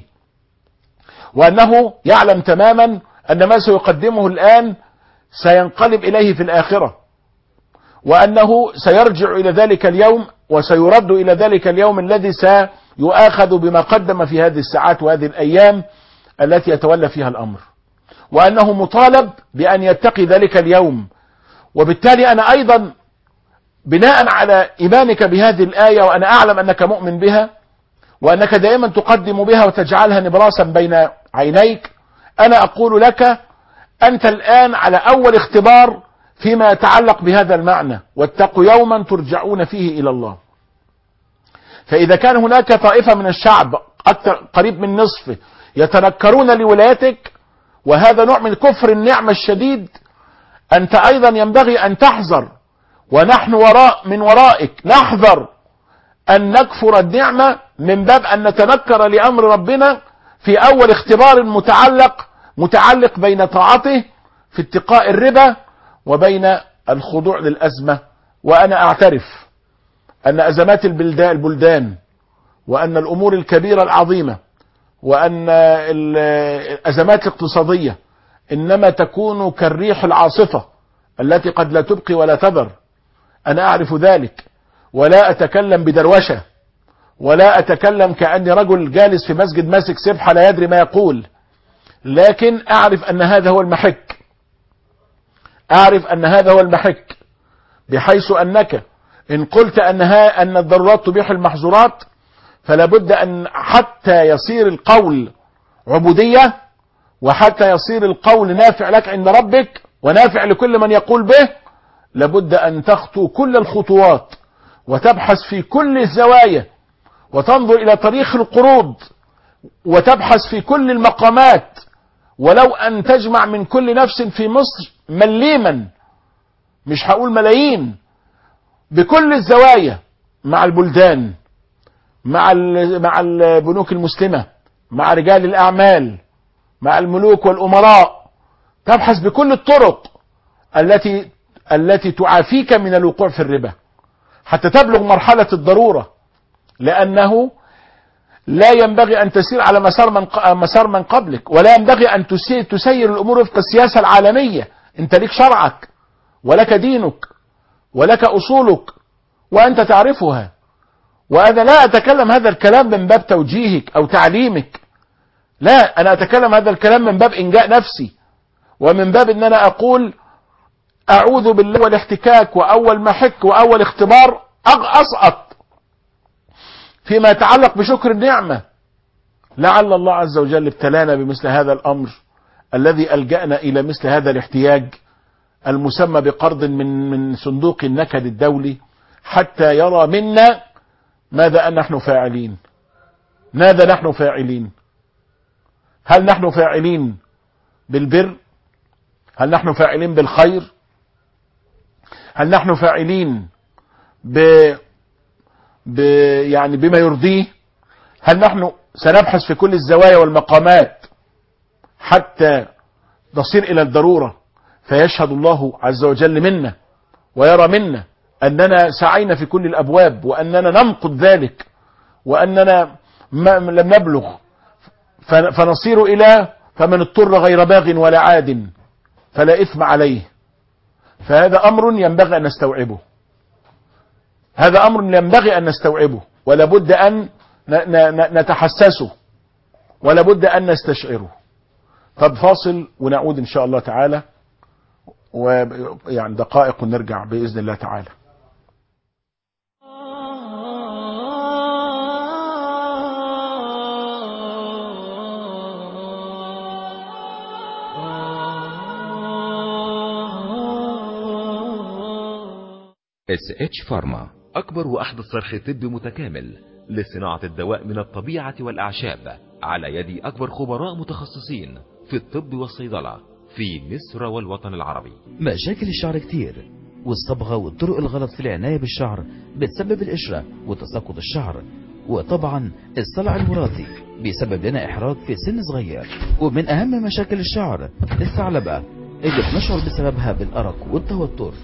وانه يعلم تماما ان ما سيقدمه الان سينقلب اليه في الاخره وانه سيرجع الى ذلك اليوم وسيرد الى ذلك اليوم الذي سيؤاخذ بما قدم في هذه الساعات وهذه الايام التي يتولى فيها الامر وانه مطالب بان يتقي ذلك اليوم وبالتالي انا ايضا بناء على ايمانك بهذه الايه وانا اعلم انك مؤمن بها وانك دائما تقدم بها وتجعلها نبراسا بين عينيك انا اقول لك انت الان على اول اختبار فيما يتعلق بهذا المعنى واتقوا يوما ترجعون فيه الى الله فاذا كان هناك طائفه من الشعب اكثر قريب من نصفه يتنكرون لولايتك وهذا نوع من كفر النعمه الشديد انت ايضا ينبغي ان تحذر ونحن وراء من ورائك نحذر ان نكفر النعمه من باب ان نتنكر لامر ربنا في اول اختبار متعلق متعلق بين طاعته في اتقاء الربا وبين الخضوع للازمه وانا اعترف ان ازمات البلدان وان الامور الكبيره العظيمه وأن الأزمات الاقتصادية إنما تكون كالريح العاصفة التي قد لا تبقي ولا تذر أنا أعرف ذلك ولا أتكلم بدروشة ولا أتكلم كأني رجل جالس في مسجد ماسك سبحة لا يدري ما يقول لكن أعرف أن هذا هو المحك أعرف أن هذا هو المحك بحيث أنك إن قلت أنها أن الضرورات تبيح المحظورات فلا بد أن حتى يصير القول عبودية وحتى يصير القول نافع لك عند ربك ونافع لكل من يقول به لابد أن تخطو كل الخطوات وتبحث في كل الزوايا وتنظر إلى تاريخ القروض وتبحث في كل المقامات ولو أن تجمع من كل نفس في مصر مليما مش هقول ملايين بكل الزوايا مع البلدان مع مع البنوك المسلمة مع رجال الأعمال مع الملوك والأمراء تبحث بكل الطرق التي التي تعافيك من الوقوع في الربا حتى تبلغ مرحلة الضرورة لأنه لا ينبغي أن تسير على مسار من مسار من قبلك ولا ينبغي أن تسير, تسير الأمور وفق السياسة العالمية أنت لك شرعك ولك دينك ولك أصولك وأنت تعرفها وأنا لا أتكلم هذا الكلام من باب توجيهك أو تعليمك لا أنا أتكلم هذا الكلام من باب إنجاء نفسي ومن باب أن أنا أقول أعوذ بالله والاحتكاك وأول محك وأول اختبار أسقط فيما يتعلق بشكر النعمة لعل الله عز وجل ابتلانا بمثل هذا الأمر الذي ألجأنا إلى مثل هذا الاحتياج المسمى بقرض من من صندوق النكد الدولي حتى يرى منا ماذا نحن فاعلين ماذا نحن فاعلين هل نحن فاعلين بالبر هل نحن فاعلين بالخير هل نحن فاعلين ب... ب... يعني بما يرضيه هل نحن سنبحث في كل الزوايا والمقامات حتى نصير الى الضروره فيشهد الله عز وجل منا ويرى منا أننا سعينا في كل الأبواب وأننا نمقت ذلك وأننا ما لم نبلغ فنصير إلى فمن اضطر غير باغ ولا عاد فلا إثم عليه فهذا أمر ينبغي أن نستوعبه هذا أمر ينبغي أن نستوعبه ولا بد أن نتحسسه ولا بد أن نستشعره طب فاصل ونعود إن شاء الله تعالى ويعني دقائق ونرجع بإذن الله تعالى اس اتش فارما اكبر واحدث صرح طبي متكامل لصناعة الدواء من الطبيعة والاعشاب على يد اكبر خبراء متخصصين في الطب والصيدلة في مصر والوطن العربي مشاكل الشعر كتير والصبغة والطرق الغلط في العناية بالشعر بتسبب القشرة وتساقط الشعر وطبعا الصلع الوراثي بيسبب لنا إحراج في سن صغير ومن أهم مشاكل الشعر الثعلبة اللي بنشعر بسببها بالأرق والتوتر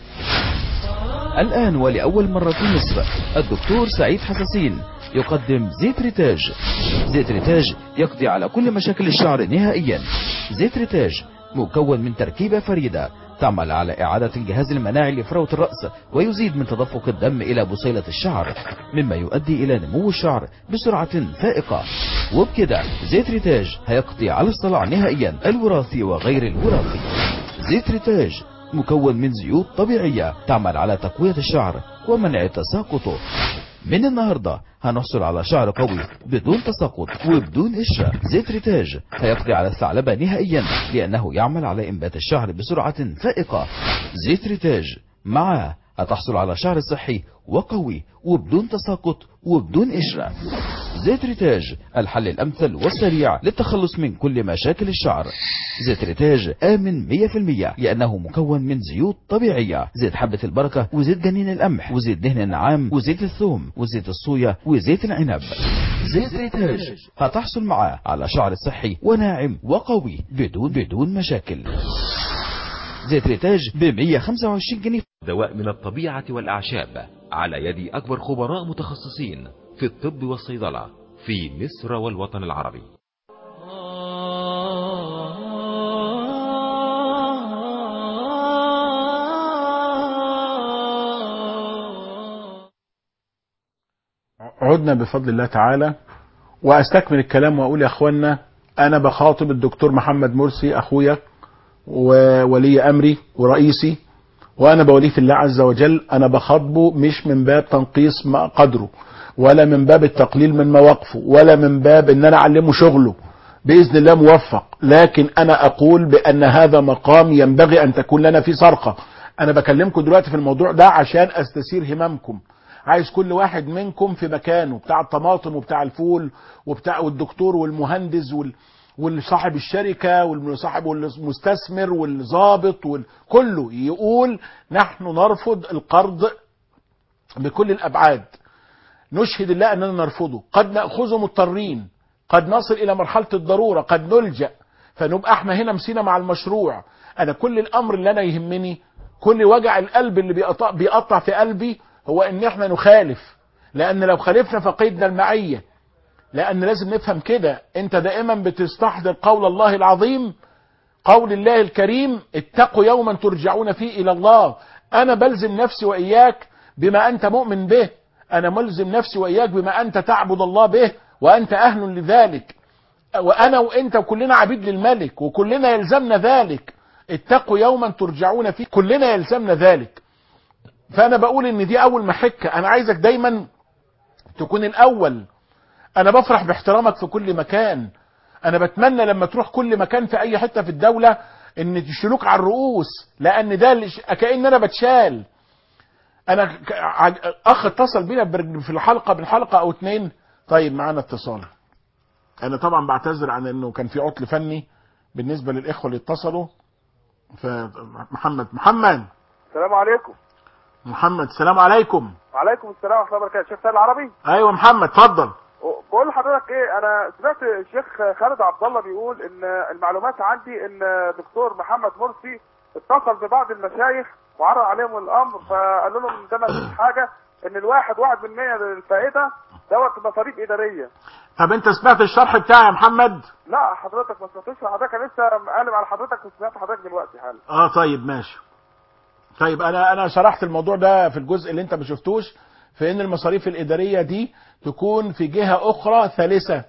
الآن ولأول مرة في مصر الدكتور سعيد حساسين يقدم زيت ريتاج زيت ريتاج يقضي على كل مشاكل الشعر نهائيا زيت ريتاج مكون من تركيبة فريدة تعمل على إعادة الجهاز المناعي لفروة الرأس ويزيد من تدفق الدم إلى بصيلة الشعر مما يؤدي إلى نمو الشعر بسرعة فائقة وبكده زيت ريتاج هيقضي على الصلع نهائيا الوراثي وغير الوراثي زيت ريتاج مكون من زيوت طبيعية تعمل على تقوية الشعر ومنع تساقطه من النهاردة هنحصل على شعر قوي بدون تساقط وبدون قشرة زيت ريتاج هيقضي على الثعلبة نهائيا لأنه يعمل على إنبات الشعر بسرعة فائقة زيت ريتاج معاه هتحصل على شعر صحي وقوي وبدون تساقط وبدون قشرة زيت ريتاج الحل الأمثل والسريع للتخلص من كل مشاكل الشعر زيت ريتاج آمن 100% لأنه مكون من زيوت طبيعية زيت حبة البركة وزيت جنين القمح وزيت دهن النعام وزيت الثوم وزيت الصويا وزيت العنب زيت ريتاج هتحصل معاه على شعر صحي وناعم وقوي بدون بدون مشاكل زيت ريتاج ب 125 جنيه دواء من الطبيعة والأعشاب على يد أكبر خبراء متخصصين في الطب والصيدلة في مصر والوطن العربي عدنا بفضل الله تعالى واستكمل الكلام واقول يا اخوانا انا بخاطب الدكتور محمد مرسي اخويا وولي امري ورئيسي وانا بوليه في الله عز وجل انا بخاطبه مش من باب تنقيص ما قدره ولا من باب التقليل من مواقفه ولا من باب ان انا اعلمه شغله باذن الله موفق لكن انا اقول بان هذا مقام ينبغي ان تكون لنا فيه صرخه انا بكلمكم دلوقتي في الموضوع ده عشان استثير هممكم عايز كل واحد منكم في مكانه بتاع الطماطم وبتاع الفول وبتاع والدكتور والمهندس وال والصاحب الشركة والصاحب والمستثمر والضابط وكله يقول نحن نرفض القرض بكل الأبعاد نشهد الله أننا نرفضه قد نأخذه مضطرين قد نصل إلى مرحلة الضرورة قد نلجأ فنبقى احنا هنا مسينا مع المشروع أنا كل الأمر اللي أنا يهمني كل وجع القلب اللي بيقطع, بيقطع في قلبي هو ان احنا نخالف لان لو خالفنا فقيدنا المعية لان لازم نفهم كده انت دائما بتستحضر قول الله العظيم قول الله الكريم اتقوا يوما ترجعون فيه الى الله انا بلزم نفسي واياك بما انت مؤمن به انا ملزم نفسي واياك بما انت تعبد الله به وانت اهل لذلك وانا وانت وكلنا عبيد للملك وكلنا يلزمنا ذلك اتقوا يوما ترجعون فيه كلنا يلزمنا ذلك فانا بقول ان دي اول محكة انا عايزك دايما تكون الاول انا بفرح باحترامك في كل مكان انا بتمنى لما تروح كل مكان في اي حتة في الدولة ان تشيلوك على الرؤوس لان ده اللي ش... كأن انا بتشال انا ك... ع... اخ اتصل بينا بر- في الحلقة من حلقة او اتنين طيب معانا اتصال انا طبعا بعتذر عن انه كان في عطل فني بالنسبة للاخوة اللي اتصلوا فمحمد محمد السلام عليكم محمد السلام عليكم وعليكم السلام ورحمه الله وبركاته شيخ سيد العربي ايوه محمد اتفضل بقول لحضرتك ايه انا سمعت الشيخ خالد عبد الله بيقول ان المعلومات عندي ان دكتور محمد مرسي اتصل ببعض المشايخ وعرض عليهم الامر فقالوا لهم ده ما فيش حاجه ان الواحد واحد من مية للفائده دوت مصاريف اداريه طب انت سمعت الشرح بتاعي يا محمد لا حضرتك ما سمعتش حضرتك أنا لسه مقلب على حضرتك وسمعت حضرتك دلوقتي حالا اه طيب ماشي طيب انا انا شرحت الموضوع ده في الجزء اللي انت ما شفتوش في ان المصاريف الاداريه دي تكون في جهه اخرى ثالثه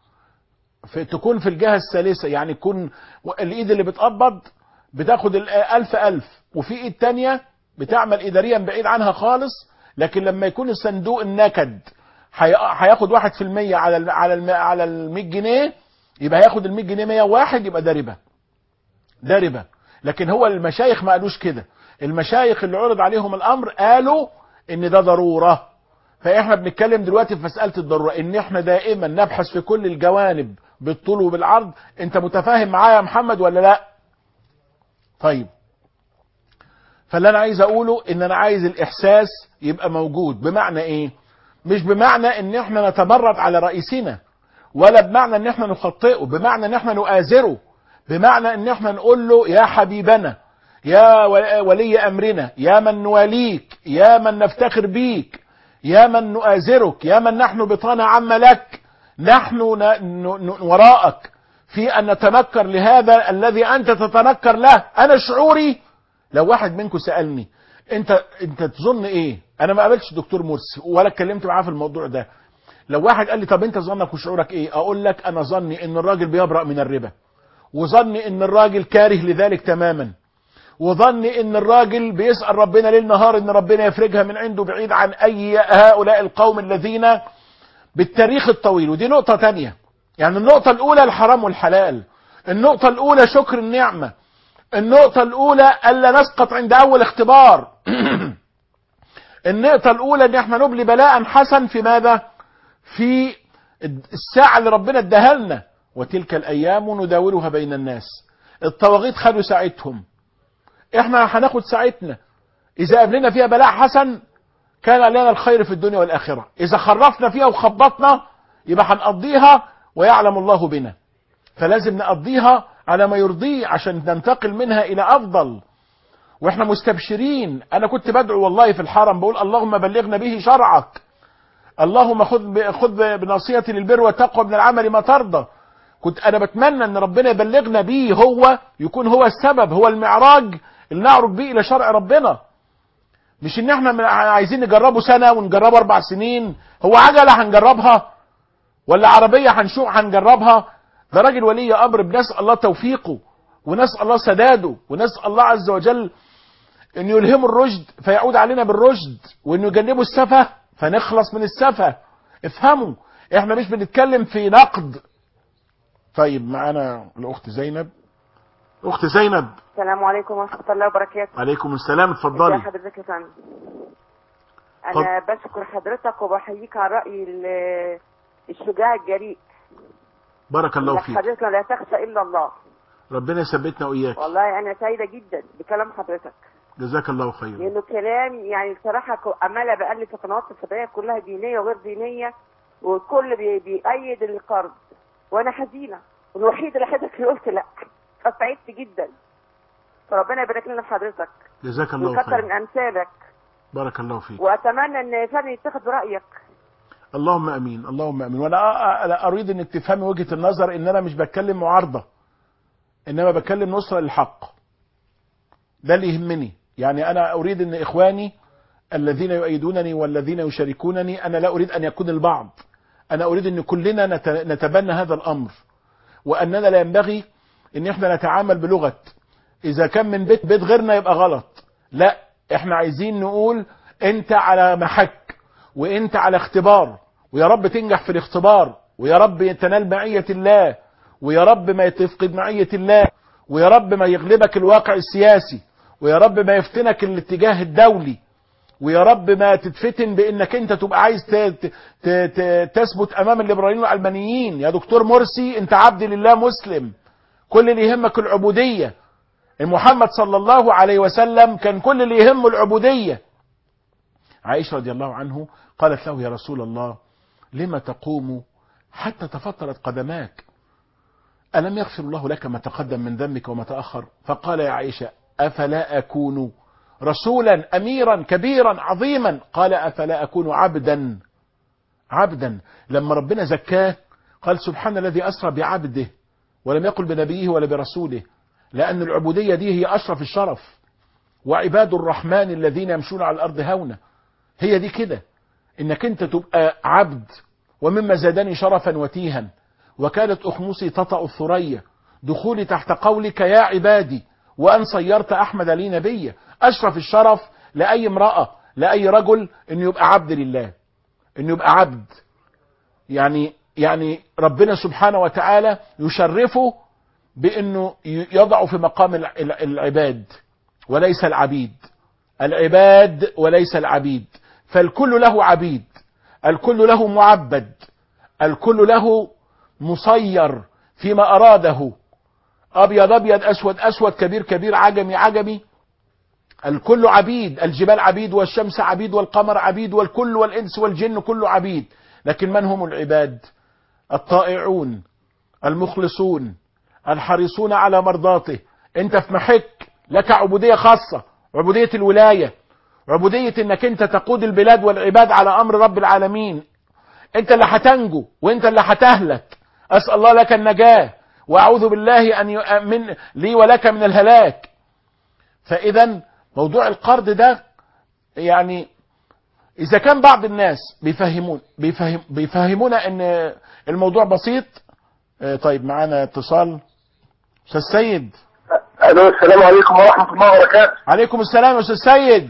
في تكون في الجهه الثالثه يعني تكون الايد اللي بتقبض بتاخد الألف ألف وفي ايد تانية بتعمل اداريا بعيد عنها خالص لكن لما يكون الصندوق النكد هي- هياخد واحد في المية على ال على ال على ال 100 جنيه يبقى هياخد ال 100 جنيه 101 يبقى ده ربا ده ربا لكن هو المشايخ ما قالوش كده المشايخ اللي عرض عليهم الامر قالوا ان ده ضروره فاحنا بنتكلم دلوقتي في مساله الضروره ان احنا دائما نبحث في كل الجوانب بالطول وبالعرض انت متفاهم معايا يا محمد ولا لا طيب فاللي انا عايز اقوله ان انا عايز الاحساس يبقى موجود بمعنى ايه مش بمعنى ان احنا نتمرد على رئيسنا ولا بمعنى ان احنا نخطئه بمعنى ان احنا نؤازره بمعنى ان احنا نقول له يا حبيبنا يا ولي امرنا يا من نواليك يا من نفتخر بيك يا من نؤازرك يا من نحن بطانة عامة لك نحن ن- ن- ن- وراءك في ان نتنكر لهذا الذي انت تتنكر له انا شعوري لو واحد منكم سالني انت انت تظن ايه انا ما قابلتش دكتور مرسي ولا اتكلمت معاه في الموضوع ده لو واحد قال لي طب انت ظنك وشعورك ايه اقول لك انا ظني ان الراجل بيبرأ من الربا وظني ان الراجل كاره لذلك تماما وظني ان الراجل بيسأل ربنا ليل نهار ان ربنا يفرجها من عنده بعيد عن اي هؤلاء القوم الذين بالتاريخ الطويل ودي نقطة تانية يعني النقطة الاولى الحرام والحلال النقطة الاولى شكر النعمة النقطة الاولى الا نسقط عند اول اختبار النقطة الاولى ان احنا نبلي بلاء حسن في ماذا في الساعة اللي ربنا اداها لنا وتلك الايام نداولها بين الناس الطواغيت خدوا ساعتهم احنا هناخد ساعتنا اذا قابلنا فيها بلاء حسن كان لنا الخير في الدنيا والاخره اذا خرفنا فيها وخبطنا يبقى هنقضيها ويعلم الله بنا فلازم نقضيها على ما يرضيه عشان ننتقل منها الى افضل واحنا مستبشرين انا كنت بدعو والله في الحرم بقول اللهم بلغنا به شرعك اللهم خذ ب- خذ بناصيتي للبر والتقوى من العمل ما ترضى كنت انا بتمنى ان ربنا يبلغنا بيه هو يكون هو السبب هو المعراج اللي نعرج بيه الى شرع ربنا مش ان احنا من- عايزين نجربه سنة ونجربه اربع سنين هو عجلة هنجربها ولا عربية هنشوف هنجربها ده راجل ولي امر بنسأل الله توفيقه ونسأل الله سداده ونسأل الله عز وجل ان يلهمه الرشد فيعود علينا بالرشد وانه يجنبه السفه فنخلص من السفه افهموا احنا مش بنتكلم في نقد طيب معانا الاخت زينب اخت زينب السلام عليكم ورحمة الله وبركاته عليكم السلام ازي اتفضلي حضرتك يا فندم أنا بشكر حضرتك وبحييك على الرأي ال- الشجاع الجريء بارك الله إنك فيك حضرتك لا تخشى إلا الله ربنا يثبتنا واياك والله أنا سعيدة جدا بكلام حضرتك جزاك الله خيرا لأنه كلام يعني بصراحة ك- عمالة بقلب في القنوات الفضائية كلها دينية وغير دينية والكل بي- بيأيد القرض وأنا حزينة والوحيد اللي حضرتك اللي قلت لا فسعدت جدا فربنا يبارك لنا في حضرتك جزاك الله ويكتر خيرا من أمثالك بارك الله فيك واتمنى ان فعلا يتخذ برايك اللهم امين اللهم امين وانا أ- أ- لا اريد انك تفهمي وجهه النظر ان انا مش بتكلم معارضه انما بتكلم نصره للحق ده اللي يهمني يعني انا اريد ان اخواني الذين يؤيدونني والذين يشاركونني انا لا اريد ان يكون البعض انا اريد ان كلنا نت- نتبنى هذا الامر واننا لا ينبغي ان احنا نتعامل بلغه اذا كان من بيت بيت غيرنا يبقى غلط لا احنا عايزين نقول انت على محك وانت على اختبار ويا رب تنجح في الاختبار ويا رب تنال معية الله ويا رب ما تفقد معية الله ويا رب ما يغلبك الواقع السياسي ويا رب ما يفتنك الاتجاه الدولي ويا رب ما تتفتن بانك انت تبقى عايز ت- ت- ت- ت- تثبت امام الليبراليين والعلمانيين يا دكتور مرسي انت عبد لله مسلم كل اللي يهمك العبودية محمد صلى الله عليه وسلم كان كل اللي يهمه العبودية عائشة رضي الله عنه قالت له يا رسول الله لما تقوم حتى تفطرت قدماك ألم يغفر الله لك ما تقدم من ذنبك وما تأخر فقال يا عائشة أفلا أكون رسولا أميرا كبيرا عظيما قال أفلا أكون عبدا عبدا لما ربنا زكاه قال سبحان الذي أسرى بعبده ولم يقل بنبيه ولا برسوله لأن العبودية دي هي أشرف الشرف وعباد الرحمن الذين يمشون على الأرض هونا هي دي كده انك انت تبقى عبد ومما زادني شرفا وتيها وكانت اخمصي تطأ الثريا دخولي تحت قولك يا عبادي وان صيرت احمد لي نبيا اشرف الشرف لاي امرأة لاي رجل انه يبقى عبد لله انه يبقى عبد يعني يعني ربنا سبحانه وتعالى يشرفه بانه يضع في مقام الع- الع- العباد وليس العبيد العباد وليس العبيد فالكل له عبيد الكل له معبد الكل له مصير فيما أراده أبيض أبيض أسود أسود كبير كبير عجمي عجمي الكل عبيد الجبال عبيد والشمس عبيد والقمر عبيد والكل والإنس والجن كله عبيد لكن من هم العباد الطائعون المخلصون الحريصون على مرضاته انت في محك لك عبودية خاصة عبودية الولاية عبودية انك انت تقود البلاد والعباد على امر رب العالمين انت اللي هتنجو وانت اللي هتهلك اسأل الله لك النجاة واعوذ بالله ان يؤمن لي ولك من الهلاك فاذا موضوع القرض ده يعني اذا كان بعض الناس بيفهمون بيفهم بيفهمونا ان الموضوع بسيط آه، طيب معانا اتصال استاذ سيد الو السلام عليكم ورحمه الله وبركاته عليكم السلام يا استاذ سيد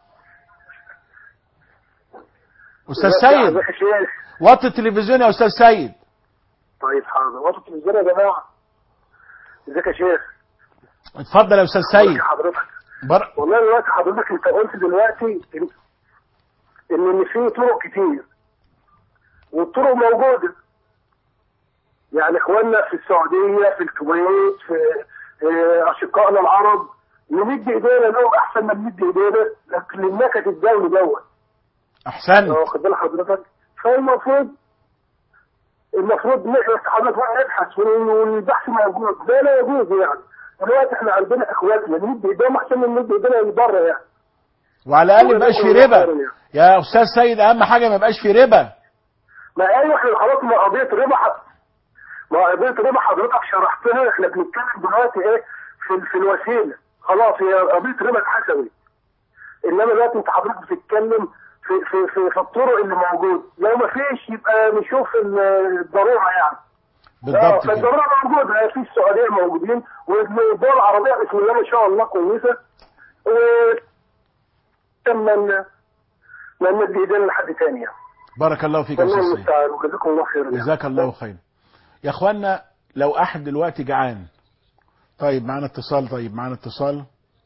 استاذ سيد ازيك يا شيخ وطي التلفزيون يا استاذ سيد طيب حاضر وقت التلفزيون يا جماعه ازيك يا شيخ اتفضل يا استاذ ازيك سيد حضرتك بر... والله دلوقتي حضرتك انت قلت دلوقتي ان ان إن في طرق كتير والطرق موجوده يعني اخواننا في السعوديه في الكويت في آه، اشقائنا العرب نمد ايدينا لهم احسن ما نمد ايدينا لكن النكد الدولي دوت احسنت واخد بال حضرتك فالمفروض المفروض ن- حضرتك نبحث والبحث موجود ده لا يجوز يعني دلوقتي احنا عندنا اخواتنا نمد ايديهم احسن من نمد ايدينا لبره يعني وعلى الاقل ما يبقاش في ربا يا استاذ سيد اهم حاجه ما يبقاش في ربا ما ايوه احنا خلاص ما قضيه ربا ح- ما قضيه ربا حضرتك شرحتها احنا بنتكلم دلوقتي ايه في في الوسيله خلاص هي قضيه ربا اتحسبت انما دلوقتي انت حضرتك بتتكلم في في في, في الطرق اللي موجود لو ما فيش يبقى نشوف ال- الضروره يعني بالضبط اه كده فالضروره موجوده في السعوديه موجودين والدول العربيه بسم الله ما شاء الله كويسه و من من ندي ايدينا لحد تاني يعني بارك الله فيك يا والله استاذ سيد المستعان وجزاكم الله خير يعني. جزاك الله خير يا اخوانا لو احد دلوقتي جعان طيب معانا اتصال طيب معانا اتصال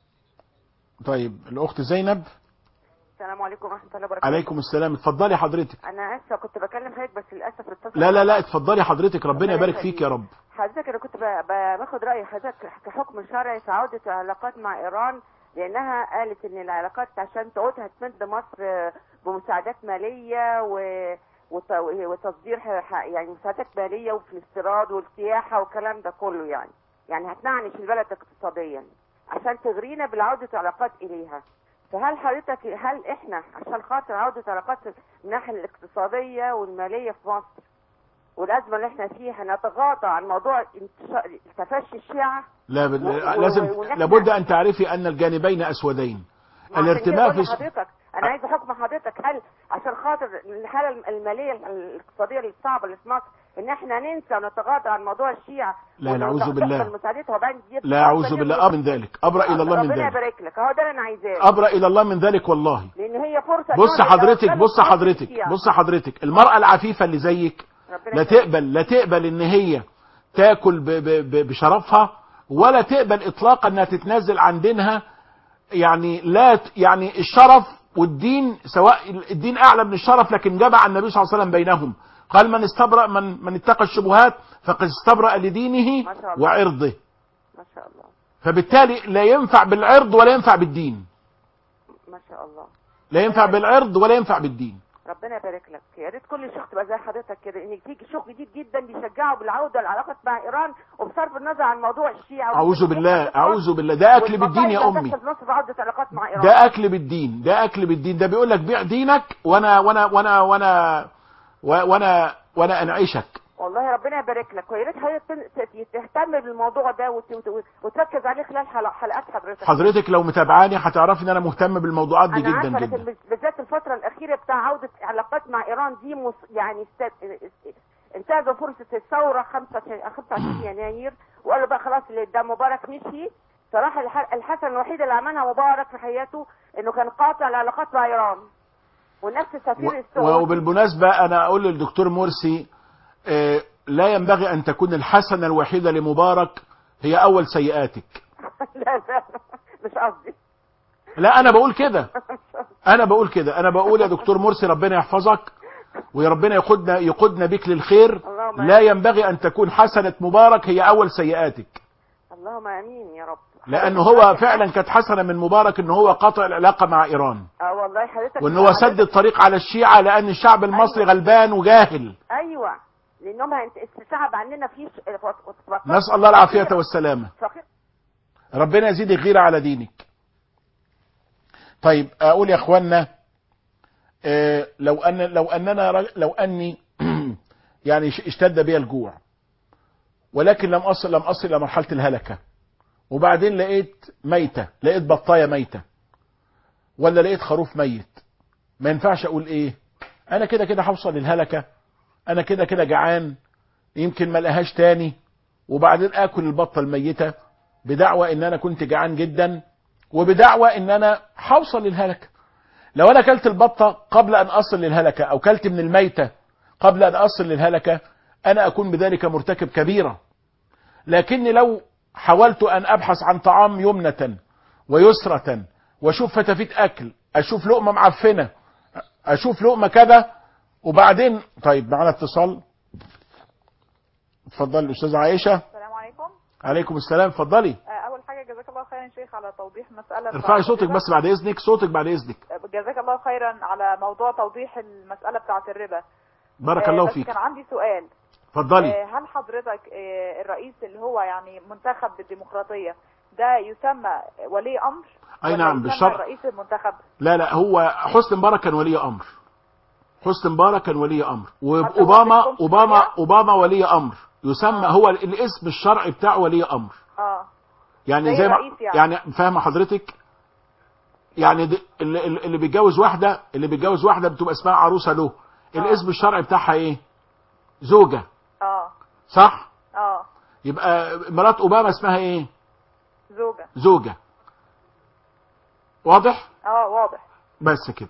طيب الاخت زينب السلام عليكم ورحمه الله وبركاته عليكم السلام اتفضلي حضرتك انا اسفه كنت بكلم حضرتك بس للاسف اتصل لا لا لا اتفضلي حضرتك ربنا ربنا يبارك يخليك. فيك يا رب حضرتك انا كنت ب- ب- باخد راي حضرتك كحكم شرعي في عوده العلاقات مع ايران لانها قالت ان العلاقات عشان تعود هتمد مصر آه، بمساعدات ماليه و وت- وتصدير ح- يعني مساعدات ماليه وفي الاستيراد والسياحه والكلام ده كله يعني يعني هتنعنش البلد اقتصاديا عشان تغرينا بالعوده العلاقات اليها فهل حضرتك هل احنا عشان خاطر عوده علاقات من الناحيه الاقتصاديه والماليه في مصر والازمه اللي احنا فيها نتغاضى عن موضوع انتشار تفشي الشيعه لا بد... و- و- لازم ونحن- لابد ان تعرفي ان الجانبين اسودين ما عشان الارتماء كده في بقول لحضرتك انا عايز حكم حضرتك هل عشان خاطر الحاله الماليه الاقتصاديه الصعبه اللي في مصر ان احنا ننسى ونتغاضى عن موضوع الشيعه لا، نعوذ ونقبل بالله. مساعدتها وبعدين دي لا اعوذ بالله ابرا من ذلك ابرا الى الله من ربنا ذلك يبارك لك اهو ده اللي انا عايزاه ابرا الى الله من ذلك والله لان هي فرصه بص دول حضرتك يتوكلوا بص في حضرتك الشيعة. بص حضرتك المرأة العفيفة اللي زيك ربنا لا يخليك. تقبل لا تقبل ان هي تاكل ب ب ب بشرفها ولا تقبل اطلاقا انها تتنازل عن دينها يعني لا ت- يعني الشرف والدين سواء الدين اعلى من الشرف لكن جمع النبي صلى الله عليه وسلم بينهم قال من استبرأ من من اتقى الشبهات فقد استبرأ لدينه ما شاء الله. وعرضه ما شاء الله فبالتالي لا ينفع بالعرض ولا ينفع بالدين ما شاء الله لا ينفع بالعرض ولا ينفع بالدين ربنا يبارك لك يا ريت كل شيخ تبقى زي حضرتك كده ان تيجي شيوخ جديد جدا بيشجعوا بالعوده للعلاقات مع ايران وبصرف النظر عن موضوع الشيعه اعوذ بالله اعوذ بالله ده اكل بالدين يا امي في مصر عوده علاقات مع ايران ده اكل بالدين ده اكل بالدين ده بيقول لك بيع دينك وانا وانا وانا وانا وانا وانا انعشك والله ربنا يبارك لك ويا ريت حضرتك تن- ت- تهتم بالموضوع ده وت- وت- وتركز عليه خلال حلق- حلقات حضرتك حضرتك لو متابعاني هتعرفي ان انا مهتم بالموضوعات دي انا جدا عارفه جدا لكن بالذات الفتره الاخيره بتاع عوده علاقات مع ايران دي مس يعني است- انتهزوا فرصه الثوره 25 يناير وقالوا بقى خلاص اللي ده مبارك مشي صراحه الح- الحسنه الوحيده اللي عملها مبارك في حياته انه كان قاطع العلاقات مع ايران ونفس السفير و- السعودي وبالمناسبة انا اقول للدكتور مرسي آه، لا ينبغي ان تكون الحسنة الوحيدة لمبارك هي اول سيئاتك لا لا مش قصدي لا انا بقول كده انا بقول كده انا بقول يا دكتور مرسي ربنا يحفظك وربنا يقودنا يقودنا بك للخير اللهم لا ينبغي ان تكون حسنة مبارك هي اول سيئاتك اللهم امين يا رب لانه هو فعلا كانت حسنة من مبارك ان هو قطع العلاقة مع ايران اه والله حضرتك وان هو سد الطريق على الشيعة لان الشعب المصري غلبان وجاهل ايوه لانهم هينت- الشعب عندنا فيه ش- نسأل الله العافية والسلامة فقير ربنا يزيدك غيرة على دينك طيب اقول يا اخوانا آه، لو ان لو اننا رج- لو اني يعني ش- اشتد بي الجوع ولكن لم اصل لم اصل الى مرحله الهلكه وبعدين لقيت ميته لقيت بطايه ميته ولا لقيت خروف ميت ما ينفعش اقول ايه انا كده كده هوصل للهلكه انا كده كده جعان يمكن ما لقاهاش تاني وبعدين اكل البطه الميته بدعوى ان انا كنت جعان جدا وبدعوى ان انا هوصل للهلكه لو انا اكلت البطه قبل ان اصل للهلكه او كلت من الميته قبل ان اصل للهلكه انا اكون بذلك مرتكب كبيره لكني لو حاولت ان ابحث عن طعام يمنه ويسرة واشوف فتافيت اكل اشوف لقمه معفنه اشوف لقمه كذا وبعدين طيب معانا اتصال اتفضلي الاستاذه عائشه السلام عليكم عليكم السلام اتفضلي آه، اول حاجه جزاك الله خيرا شيخ على توضيح مساله ارفعي صوتك الربا. بس بعد اذنك صوتك بعد اذنك آه، جزاك الله خيرا على موضوع توضيح المساله بتاعه الربا بارك آه، الله بس فيك كان عندي سؤال اتفضلي آه، هل حضرتك آه، الرئيس اللي هو يعني منتخب بالديمقراطيه ده يسمى ولي امر أي ولا نعم، يسمى بالشرع. الرئيس المنتخب لا لا هو حسني مبارك كان ولي امر حسني مبارك كان ولي امر حتى هو واوباما بيكون اوباما شرعية؟ اوباما ولي امر يسمى آه. هو الاسم الشرعي بتاعه ولي امر اه يعني زي زي ما الرئيس يعني. يعني فاهمه حضرتك يعني دي- اللي, اللي اللي بيتجوز واحده اللي بيتجوز واحده بتبقى اسمها عروسه له الاسم الشرعي بتاعها ايه زوجه اه صح اه يبقى مرات اوباما اسمها ايه زوجة زوجه واضح اه واضح بس كده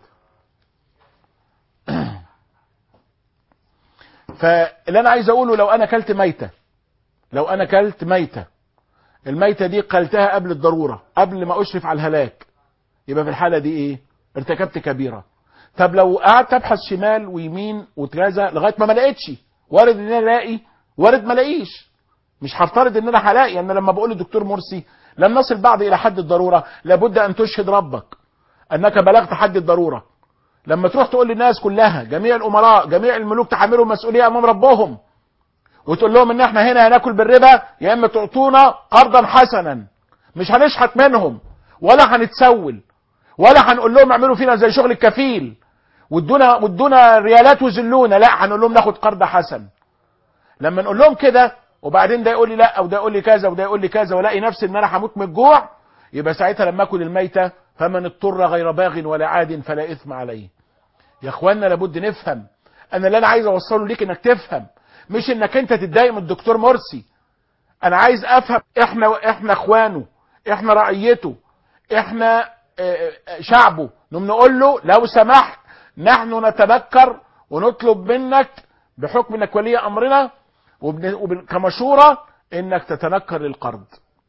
فاللي انا عايز اقوله لو انا كلت ميته لو انا كلت ميته الميته دي قلتها قبل الضروره قبل ما اشرف على الهلاك يبقى في الحاله دي ايه ارتكبت كبيره طب لو قعدت ابحث شمال ويمين وكذا لغايه ما ما لقيتش وارد ان انا الاقي وارد ما الاقيش مش هفترض ان انا هلاقي انا لما بقول للدكتور مرسي لم نصل بعد الى حد الضروره لابد ان تشهد ربك انك بلغت حد الضروره لما تروح تقول للناس كلها جميع الامراء جميع الملوك تحملوا مسؤوليه امام ربهم وتقول لهم ان احنا هنا هناكل بالربا يا اما تعطونا قرضا حسنا مش هنشحت منهم ولا هنتسول ولا هنقول لهم اعملوا فينا زي شغل الكفيل وادونا وادونا ريالات وذلونا لا هنقول لهم ناخد قرض حسن لما نقول لهم كده وبعدين ده يقول لي لا وده يقول لي كذا وده يقول لي كذا والاقي نفسي ان انا هموت من الجوع يبقى ساعتها لما اكل الميته فمن اضطر غير باغ ولا عاد فلا اثم عليه يا اخوانا لابد نفهم انا اللي انا عايز اوصله ليك انك تفهم مش انك انت تتضايق من الدكتور مرسي انا عايز افهم احنا احنا اخوانه احنا رعيته احنا آه، آه، شعبه نقوم نقول له لو سمحت نحن نتذكر ونطلب منك بحكم انك ولي امرنا وبن- وبن- كمشوره انك تتنكر للقرض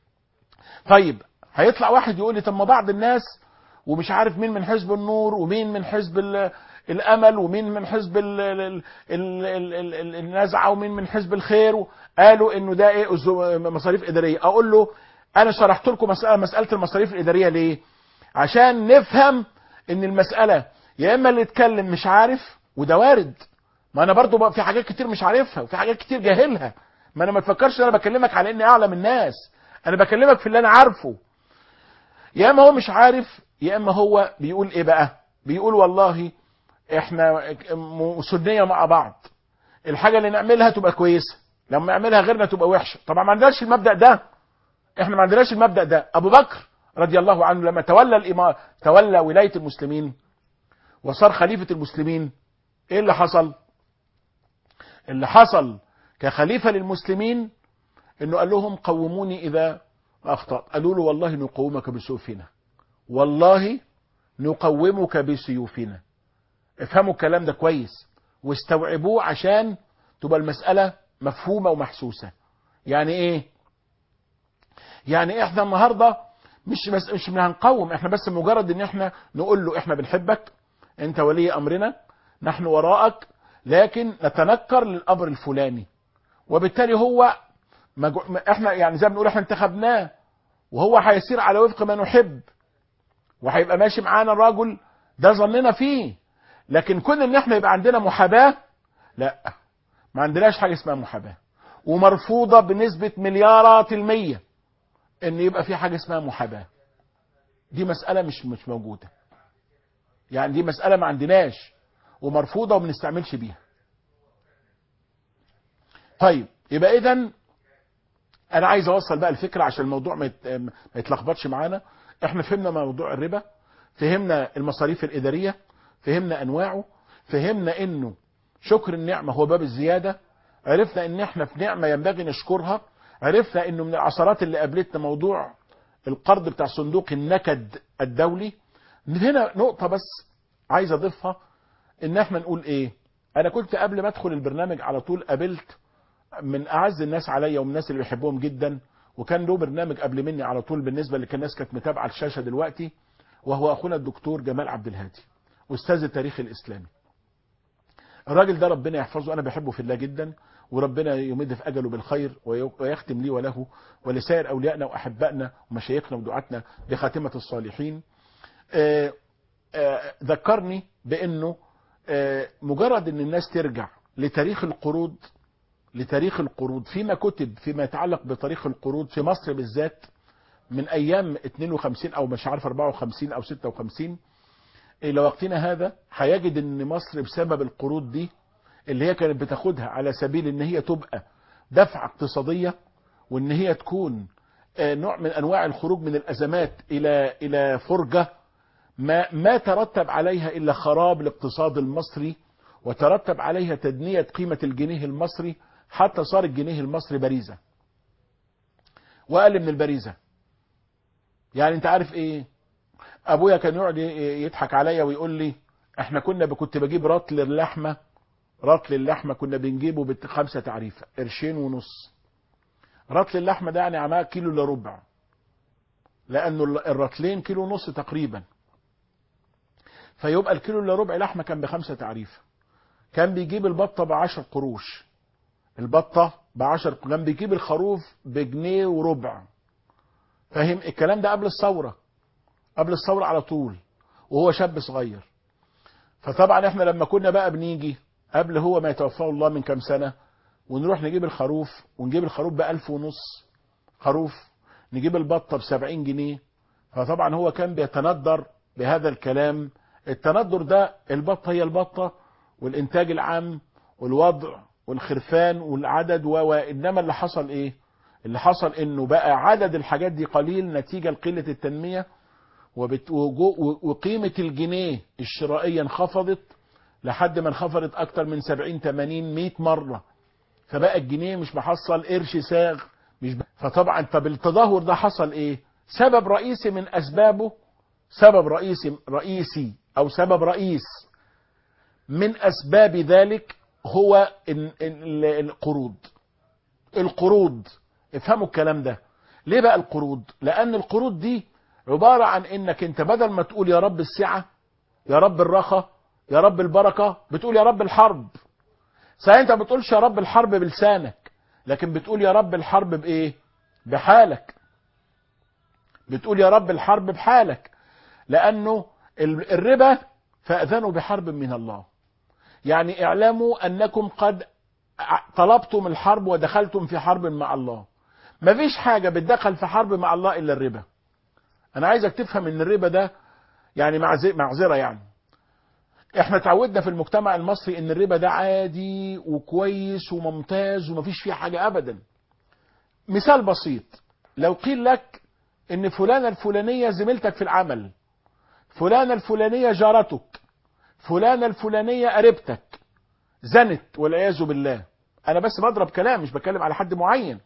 طيب هيطلع واحد يقول لي طب ما بعض الناس ومش عارف مين من حزب النور ومين من حزب ال- الامل ومين من حزب ال- ال- ال- ال- ال- ال- ال- النزعه ومين من حزب الخير قالوا انه ده ايه أزو- مصاريف اداريه اقول له انا شرحت لكم مساله مساله المصاريف الاداريه ليه عشان نفهم ان المساله يا اما اللي يتكلم مش عارف وده وارد ما انا برضو بقى في حاجات كتير مش عارفها وفي حاجات كتير جاهلها ما انا ما تفكرش ان انا بكلمك على اني اعلم الناس انا بكلمك في اللي انا عارفه يا اما هو مش عارف يا اما هو بيقول ايه بقى بيقول والله احنا م- سنيه مع بعض الحاجه اللي نعملها تبقى كويسه لما نعملها غيرنا تبقى وحشه طبعا ما عندناش المبدا ده احنا ما عندناش المبدا ده ابو بكر رضي الله عنه لما تولى الامام تولى ولايه المسلمين وصار خليفه المسلمين ايه اللي حصل اللي حصل كخليفه للمسلمين انه قال لهم قوموني اذا اخطات قالوا له والله نقومك بسيوفنا والله نقومك بسيوفنا افهموا الكلام ده كويس واستوعبوه عشان تبقى المسألة مفهومة ومحسوسة يعني ايه يعني احنا النهاردة مش بس مش هنقوم احنا بس مجرد ان احنا نقول له احنا بنحبك انت ولي امرنا نحن وراءك لكن نتنكر للامر الفلاني وبالتالي هو مجو... احنا يعني زي ما بنقول احنا انتخبناه وهو هيسير على وفق ما نحب وهيبقى ماشي معانا الراجل ده ظننا فيه لكن كون ان احنا يبقى عندنا محاباه لا ما عندناش حاجه اسمها محاباه ومرفوضه بنسبه مليارات الميه ان يبقى في حاجه اسمها محاباه دي مساله مش مش موجوده يعني دي مساله ما عندناش ومرفوضه وما بنستعملش بيها طيب يبقى اذا انا عايز اوصل بقى الفكره عشان الموضوع ما يت- ما يتلخبطش معانا احنا فهمنا موضوع الربا فهمنا المصاريف الاداريه فهمنا انواعه فهمنا انه شكر النعمه هو باب الزياده عرفنا ان احنا في نعمه ينبغي نشكرها عرفنا انه من العثرات اللي قابلتنا موضوع القرض بتاع صندوق النكد الدولي هنا نقطه بس عايز اضيفها ان احنا نقول ايه انا كنت قبل ما ادخل البرنامج على طول قابلت من اعز الناس عليا ومن الناس اللي بيحبهم جدا وكان له برنامج قبل مني على طول بالنسبه اللي كان الناس كانت متابعه الشاشه دلوقتي وهو اخونا الدكتور جمال عبد الهادي استاذ التاريخ الاسلامي الراجل ده ربنا يحفظه انا بحبه في الله جدا وربنا يمد في اجله بالخير وي- ويختم لي وله ولسائر اوليائنا واحبائنا ومشايخنا ودعاتنا بخاتمه الصالحين آه، آه، ذكرني بانه آه، مجرد ان الناس ترجع لتاريخ القروض لتاريخ القروض فيما كتب فيما يتعلق بتاريخ القروض في مصر بالذات من ايام 52 او مش عارف 54 او 56 الى وقتنا هذا هيجد ان مصر بسبب القروض دي اللي هي كانت بتاخدها على سبيل ان هي تبقى دفعه اقتصاديه وان هي تكون آه، نوع من انواع الخروج من الازمات الى الى فرجه ما, ما ترتب عليها إلا خراب الاقتصاد المصري وترتب عليها تدنية قيمة الجنيه المصري حتى صار الجنيه المصري بريزة وأقل من البريزة يعني انت عارف ايه ابويا كان يقعد يضحك عليا ويقول لي احنا كنا كنت بجيب رطل اللحمه رطل اللحمه كنا بنجيبه بخمسه تعريفه قرشين ونص رطل اللحمه ده يعني عمال كيلو الا ربع لانه الرطلين كيلو ونص تقريبا فيبقى الكيلو الا ربع لحمه كان بخمسه تعريفه كان بيجيب البطه بعشر قروش البطه بعشر كان بيجيب الخروف بجنيه وربع فاهم الكلام ده قبل الثوره قبل الثوره على طول وهو شاب صغير فطبعا احنا لما كنا بقى بنيجي قبل هو ما يتوفاه الله من كام سنه ونروح نجيب الخروف ونجيب الخروف بألف ونص خروف نجيب البطة بسبعين جنيه فطبعا هو كان بيتندر بهذا الكلام التندر ده البطة هي البطة والإنتاج العام والوضع والخرفان والعدد وإنما اللي حصل إيه اللي حصل إنه بقى عدد الحاجات دي قليل نتيجة لقلة التنمية وبت... وقيمة الجنيه الشرائية انخفضت لحد ما انخفضت أكتر من 70 80 100 مرة فبقى الجنيه مش محصل قرش ساغ مش ب... فطبعا طب التدهور ده حصل ايه سبب رئيسي من اسبابه سبب رئيسي رئيسي او سبب رئيس من اسباب ذلك هو ال... ال... القروض القروض افهموا الكلام ده ليه بقى القروض لان القروض دي عبارة عن انك انت بدل ما تقول يا رب السعة يا رب الرخاء يا رب البركة بتقول يا رب الحرب صحيح انت ما بتقولش يا رب الحرب بلسانك لكن بتقول يا رب الحرب بايه بحالك بتقول يا رب الحرب بحالك لانه الربا فاذنوا بحرب من الله يعني اعلموا انكم قد طلبتم الحرب ودخلتم في حرب مع الله مفيش حاجة بتدخل في حرب مع الله الا الربا انا عايزك تفهم ان الربا ده يعني معذرة يعني احنا اتعودنا في المجتمع المصري ان الربا ده عادي وكويس وممتاز ومفيش فيه حاجة ابدا مثال بسيط لو قيل لك ان فلانة الفلانية زميلتك في العمل فلانة الفلانية جارتك فلانة الفلانية قريبتك زنت والعياذ بالله انا بس بضرب كلام مش بتكلم على حد معين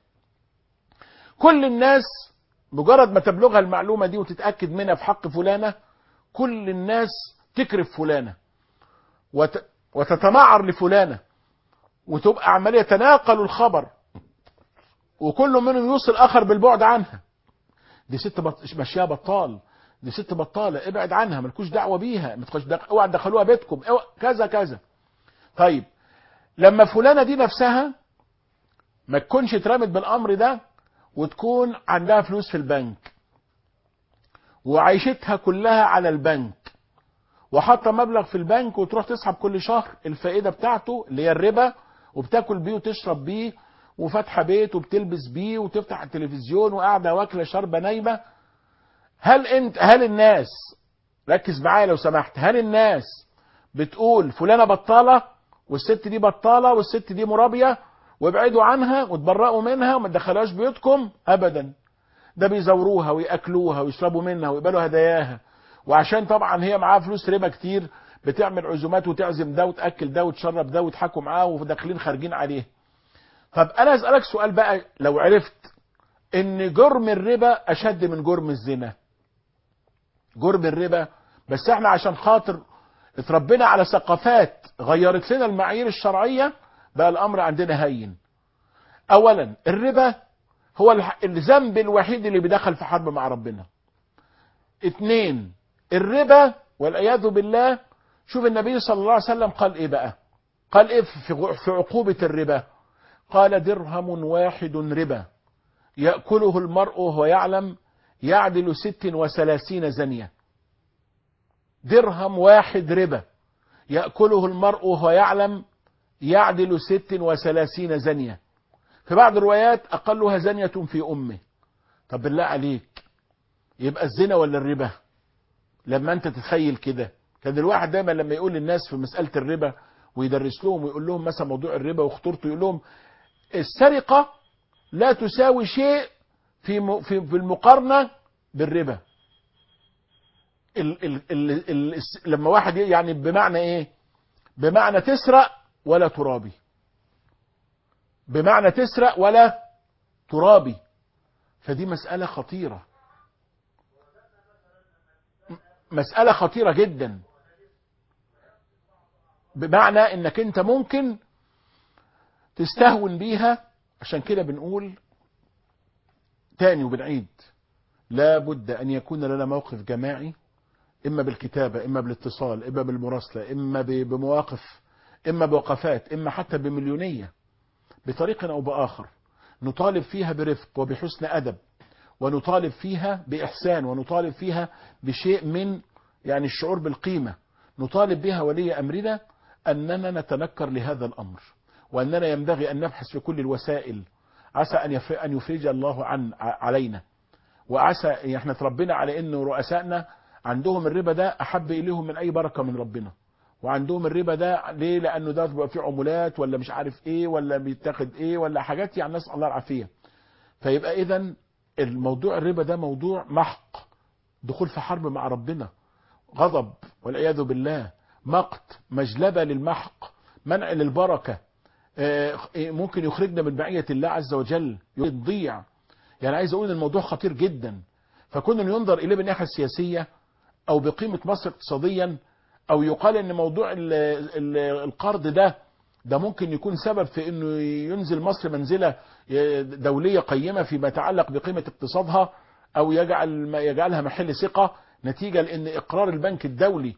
كل الناس مجرد ما تبلغها المعلومة دي وتتأكد منها في حق فلانة كل الناس تكرف فلانة وت... وتتمعر لفلانة وتبقى عملية تناقل الخبر وكل منهم يوصل اخر بالبعد عنها دي ست بط... ماشيه بطال دي ست بطالة ابعد عنها ملكوش دعوة بيها ما تخش دق... اوعى تدخلوها بيتكم اوعى كذا كذا طيب لما فلانة دي نفسها ما تكونش اترمت بالامر ده وتكون عندها فلوس في البنك وعيشتها كلها على البنك وحاطه مبلغ في البنك وتروح تسحب كل شهر الفائده بتاعته اللي هي الربا وبتاكل بيه وتشرب بيه وفاتحه بيت وبتلبس بيه وتفتح التلفزيون وقاعده واكله شاربه نايمه هل انت هل الناس ركز معايا لو سمحت هل الناس بتقول فلانه بطاله والست دي بطاله والست دي مرابيه وابعدوا عنها وتبرأوا منها وما تدخلوهاش بيوتكم ابدا ده بيزوروها وياكلوها ويشربوا منها ويقبلوا هداياها وعشان طبعا هي معاها فلوس ربا كتير بتعمل عزومات وتعزم ده وتاكل ده وتشرب ده وتحكوا معاه وداخلين خارجين عليه طب انا اسالك سؤال بقى لو عرفت ان جرم الربا اشد من جرم الزنا جرم الربا بس احنا عشان خاطر اتربينا على ثقافات غيرت لنا المعايير الشرعيه بقى الامر عندنا هين اولا الربا هو الذنب الوحيد اللي بيدخل في حرب مع ربنا اتنين الربا والعياذ بالله شوف النبي صلى الله عليه وسلم قال ايه بقى قال ايه في في عقوبة الربا قال درهم واحد ربا يأكله المرء وهو يعلم يعدل ست وثلاثين زنية درهم واحد ربا يأكله المرء وهو يعلم يعدل ست وثلاثين زنية في بعض الروايات أقلها زنية في أمه طب بالله عليك يبقى الزنا ولا الربا لما انت تتخيل كده كان الواحد دايما لما يقول للناس في مسألة الربا ويدرس لهم ويقول لهم مثلا موضوع الربا وخطورته يقول لهم السرقة لا تساوي شيء في في في المقارنة بالربا ال ال ال ال الس- لما واحد ي- يعني بمعنى ايه بمعنى تسرق ولا ترابي بمعنى تسرق ولا ترابي فدي مسألة خطيرة م- مسألة خطيرة جدا بمعنى انك انت ممكن تستهون بيها عشان كده بنقول تاني وبنعيد لا بد ان يكون لنا موقف جماعي اما بالكتابة اما بالاتصال اما بالمراسلة اما ب- بمواقف اما بوقفات اما حتى بمليونية بطريقة او باخر نطالب فيها برفق وبحسن ادب ونطالب فيها باحسان ونطالب فيها بشيء من يعني الشعور بالقيمة نطالب بها ولي امرنا اننا نتنكر لهذا الامر واننا ينبغي ان نبحث في كل الوسائل عسى ان يف- ان يفرج الله عن ع- علينا وعسى احنا تربينا على ان رؤسائنا عندهم الربا ده احب اليهم من اي بركه من ربنا وعندهم الربا ده ليه لانه ده بيبقى فيه عمولات ولا مش عارف ايه ولا بيتاخد ايه ولا حاجات يعني نسال الله العافيه فيبقى اذا الموضوع الربا ده موضوع محق دخول في حرب مع ربنا غضب والعياذ بالله مقت مجلبه للمحق منع للبركه آه، ممكن يخرجنا من معيه الله عز وجل يضيع يعني عايز اقول ان الموضوع خطير جدا فكون إنه ينظر اليه بالناحيه السياسيه او بقيمه مصر اقتصاديا او يقال ان موضوع ال ال القرض ده ده ممكن يكون سبب في انه ينزل مصر منزله دوليه قيمه فيما يتعلق بقيمه اقتصادها او يجعل يجعلها محل ثقه نتيجه لان اقرار البنك الدولي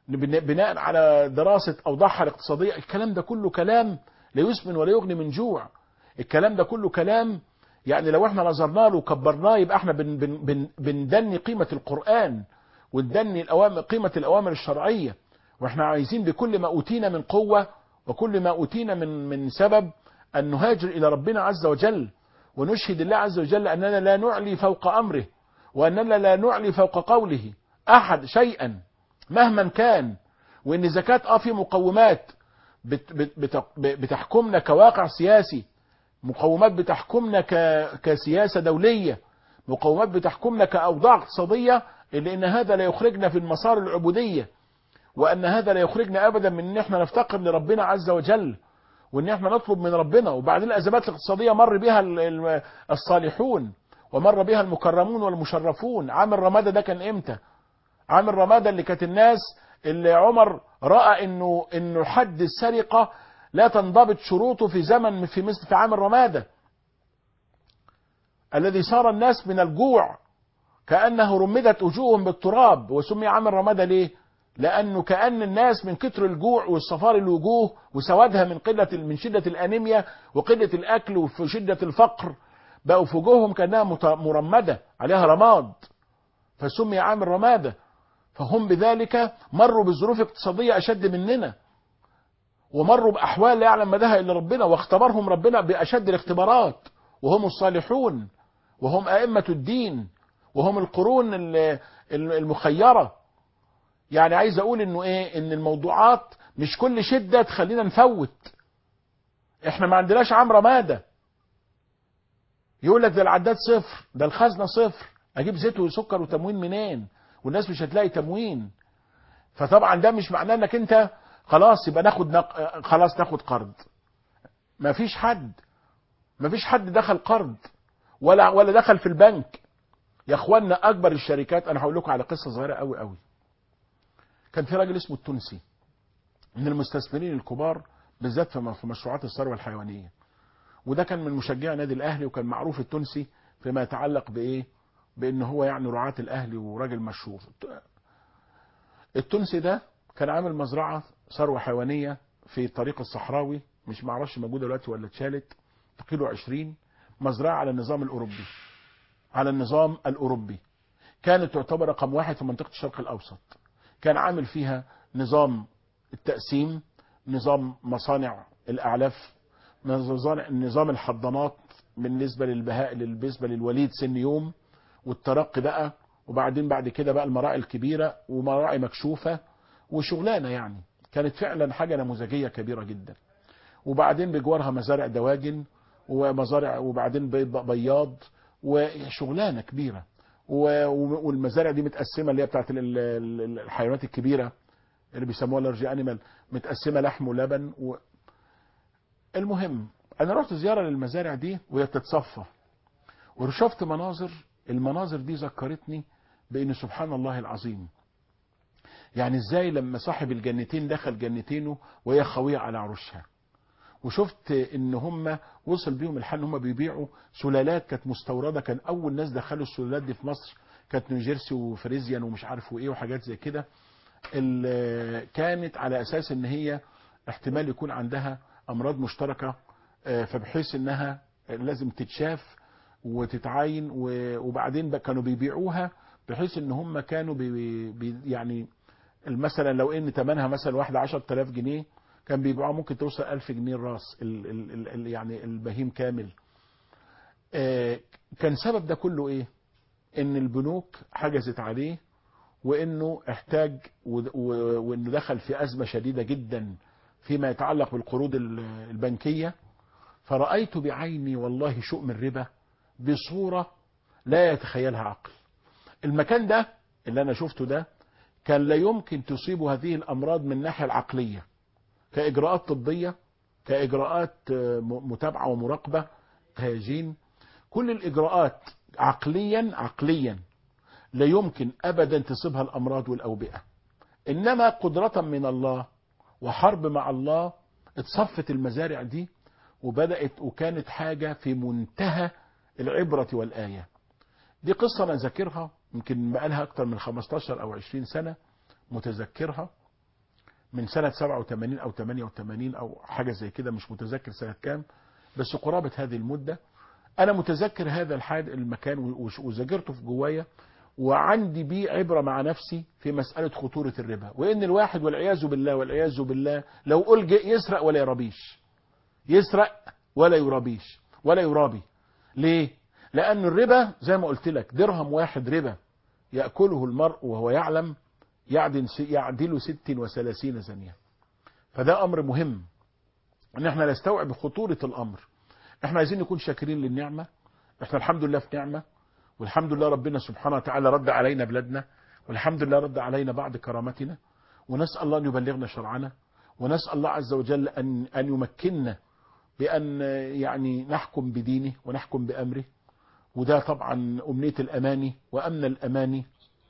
بناء على دراسه اوضاعها الاقتصاديه الكلام ده كله كلام لا يسمن ولا يغني من جوع الكلام ده كله كلام يعني لو احنا نظرنا له وكبرناه يبقى احنا بن بن بن بندني قيمه القران وندني الاوامر قيمه الاوامر الشرعيه واحنا عايزين بكل ما اوتينا من قوه وكل ما اوتينا من من سبب ان نهاجر الى ربنا عز وجل ونشهد الله عز وجل اننا لا نعلي فوق امره واننا لا نعلي فوق قوله احد شيئا مهما كان وان زكاه اه في مقومات بت بت بت بتحكمنا كواقع سياسي مقومات بتحكمنا ك كسياسه دوليه مقومات بتحكمنا كاوضاع اقتصاديه لان هذا لا يخرجنا في المسار العبوديه وان هذا لا يخرجنا ابدا من ان احنا نفتقر لربنا عز وجل وان احنا نطلب من ربنا وبعدين الازمات الاقتصاديه مر بها الصالحون ومر بها المكرمون والمشرفون عام الرمادة ده كان امتى عام الرمادة اللي كانت الناس اللي عمر راى انه انه حد السرقه لا تنضبط شروطه في زمن في مثل في عام الرمادة الذي صار الناس من الجوع كأنه رمدت وجوههم بالتراب وسمي عام الرمادة ليه لأنه كأن الناس من كتر الجوع والصفار الوجوه وسوادها من قلة من شدة الأنيميا وقلة الأكل وفي شدة الفقر بقوا في وجوههم كأنها مرمدة عليها رماد فسمي عام الرمادة فهم بذلك مروا بظروف اقتصادية أشد مننا ومروا بأحوال لا يعلم مداها إلا ربنا واختبرهم ربنا بأشد الاختبارات وهم الصالحون وهم أئمة الدين وهم القرون المخيرة يعني عايز أقول إنه إيه إن الموضوعات مش كل شدة تخلينا نفوت إحنا ما عندناش عام رمادة يقول لك ده العداد صفر ده الخزنة صفر أجيب زيت وسكر وتموين منين والناس مش هتلاقي تموين فطبعا ده مش معناه انك انت خلاص يبقى ناخد نق... خلاص ناخد قرض ما فيش حد ما فيش حد دخل قرض ولا ولا دخل في البنك يا اخوانا اكبر الشركات انا هقول لكم على قصه صغيره قوي قوي كان في راجل اسمه التونسي من المستثمرين الكبار بالذات في مشروعات الثروه الحيوانيه وده كان من مشجعي نادي الاهلي وكان معروف التونسي فيما يتعلق بايه بان هو يعني رعاة الاهلي وراجل مشهور التونسي ده كان عامل مزرعه ثروه حيوانيه في الطريق الصحراوي مش معرفش موجوده دلوقتي ولا اتشالت في كيلو 20 مزرعه على النظام الاوروبي على النظام الاوروبي كانت تعتبر رقم واحد في منطقه الشرق الاوسط كان عامل فيها نظام التقسيم نظام مصانع الاعلاف نظام الحضانات بالنسبه للبهاء بالنسبه للوليد سن يوم والترقي بقى وبعدين بعد كده بقى المراعي الكبيره ومراعي مكشوفه وشغلانه يعني كانت فعلا حاجه نموذجيه كبيره جدا وبعدين بجوارها مزارع دواجن ومزارع وبعدين بياض وشغلانه كبيره و- و- والمزارع دي متقسمه اللي هي بتاعت ال- ال- ال- الحيوانات الكبيره اللي بيسموها لارج انيمال متقسمه لحم ولبن و... المهم انا رحت زياره للمزارع دي وهي بتتصفى وشفت مناظر المناظر دي ذكرتني بان سبحان الله العظيم يعني ازاي لما صاحب الجنتين دخل جنتينه وهي خاويه على عروشها وشفت ان هم وصل بيهم الحال ان هم بيبيعوا سلالات كانت مستورده كان اول ناس دخلوا السلالات دي في مصر كانت نيوجيرسي وفريزيان ومش عارف وايه وحاجات زي كده ال- كانت على اساس ان هي احتمال يكون عندها امراض مشتركه آه، فبحيث انها لازم تتشاف وتتعاين و- وبعدين بقى كانوا بيبيعوها بحيث ان هم كانوا بي بي يعني مثلا لو ان ثمنها مثلا واحده 10000 جنيه كان بيبيعوها ممكن توصل 1000 جنيه الراس ال ال ال ال يعني البهيم كامل آه، كان سبب ده كله ايه ان البنوك حجزت عليه وانه احتاج و- و- وانه دخل في ازمه شديده جدا فيما يتعلق بالقروض ال- البنكيه فرأيت بعيني والله شؤم الربا بصورة لا يتخيلها عقل المكان ده اللي أنا شفته ده كان لا يمكن تصيب هذه الأمراض من الناحية العقلية كإجراءات طبية كإجراءات آه، م- متابعة ومراقبة كهجين كل الإجراءات عقليا عقليا لا يمكن أبدا تصيبها الأمراض والأوبئة إنما قدرة من الله وحرب مع الله اتصفت المزارع دي وبدأت وكانت حاجة في منتهى العبرة والآية دي قصة أنا ذاكرها يمكن بقالها أكتر من 15 أو 20 سنة متذكرها من سنة 87 أو 88 أو حاجة زي كده مش متذكر سنة كام بس قرابة هذه المدة أنا متذكر هذا الحاد المكان وش- وذاكرته في جوايا وعندي بيه عبرة مع نفسي في مسألة خطورة الربا وإن الواحد والعياذ بالله والعياذ بالله لو ألجئ يسرق ولا يرابيش يسرق ولا يرابيش ولا يرابي ليه لأن الربا زي ما قلت لك درهم واحد ربا يأكله المرء وهو يعلم يعدل, يعدل ست وثلاثين زنية فده أمر مهم ان احنا نستوعب خطورة الأمر احنا عايزين نكون شاكرين للنعمة احنا الحمد لله في نعمة والحمد لله ربنا سبحانه وتعالى رد علينا بلادنا والحمد لله رد علينا بعد كرامتنا ونسأل الله أن يبلغنا شرعنا ونسأل الله عز وجل أن, أن يمكننا بأن يعني نحكم بدينه ونحكم بأمره وده طبعا أمنية الأماني وأمن الأماني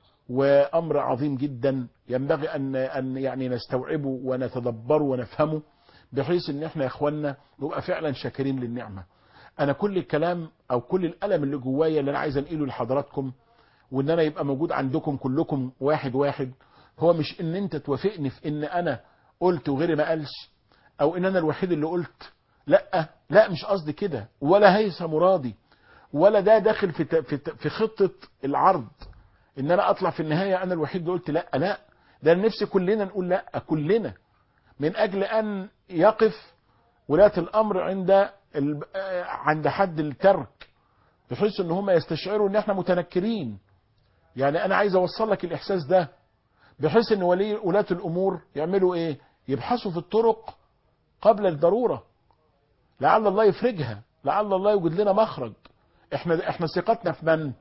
وأمر عظيم جدا ينبغي أن, أن يعني نستوعبه ونتدبره ونفهمه بحيث ان احنا يا اخوانا نبقى فعلا شاكرين للنعمة انا كل الكلام او كل الالم اللي جوايا اللي انا عايز انقله لحضراتكم وان انا يبقى موجود عندكم كلكم واحد واحد هو مش ان انت توافقني في ان انا قلت وغيري ما قالش او ان انا الوحيد اللي قلت لا لا مش قصدي كده ولا هيثم مرادي ولا ده داخل في ت- في ت- في خطة العرض ان انا اطلع في النهاية انا الوحيد اللي قلت لا لا ده أنا نفسي كلنا نقول لا كلنا من اجل ان يقف ولاة الامر عند ال- آه، عند حد الترك بحيث ان هم يستشعروا ان احنا متنكرين يعني انا عايز اوصل لك الاحساس ده بحيث ان ولي ولاة الامور يعملوا ايه يبحثوا في الطرق قبل الضرورة لعل الله يفرجها لعل الله يوجد لنا مخرج احنا احنا ثقتنا في من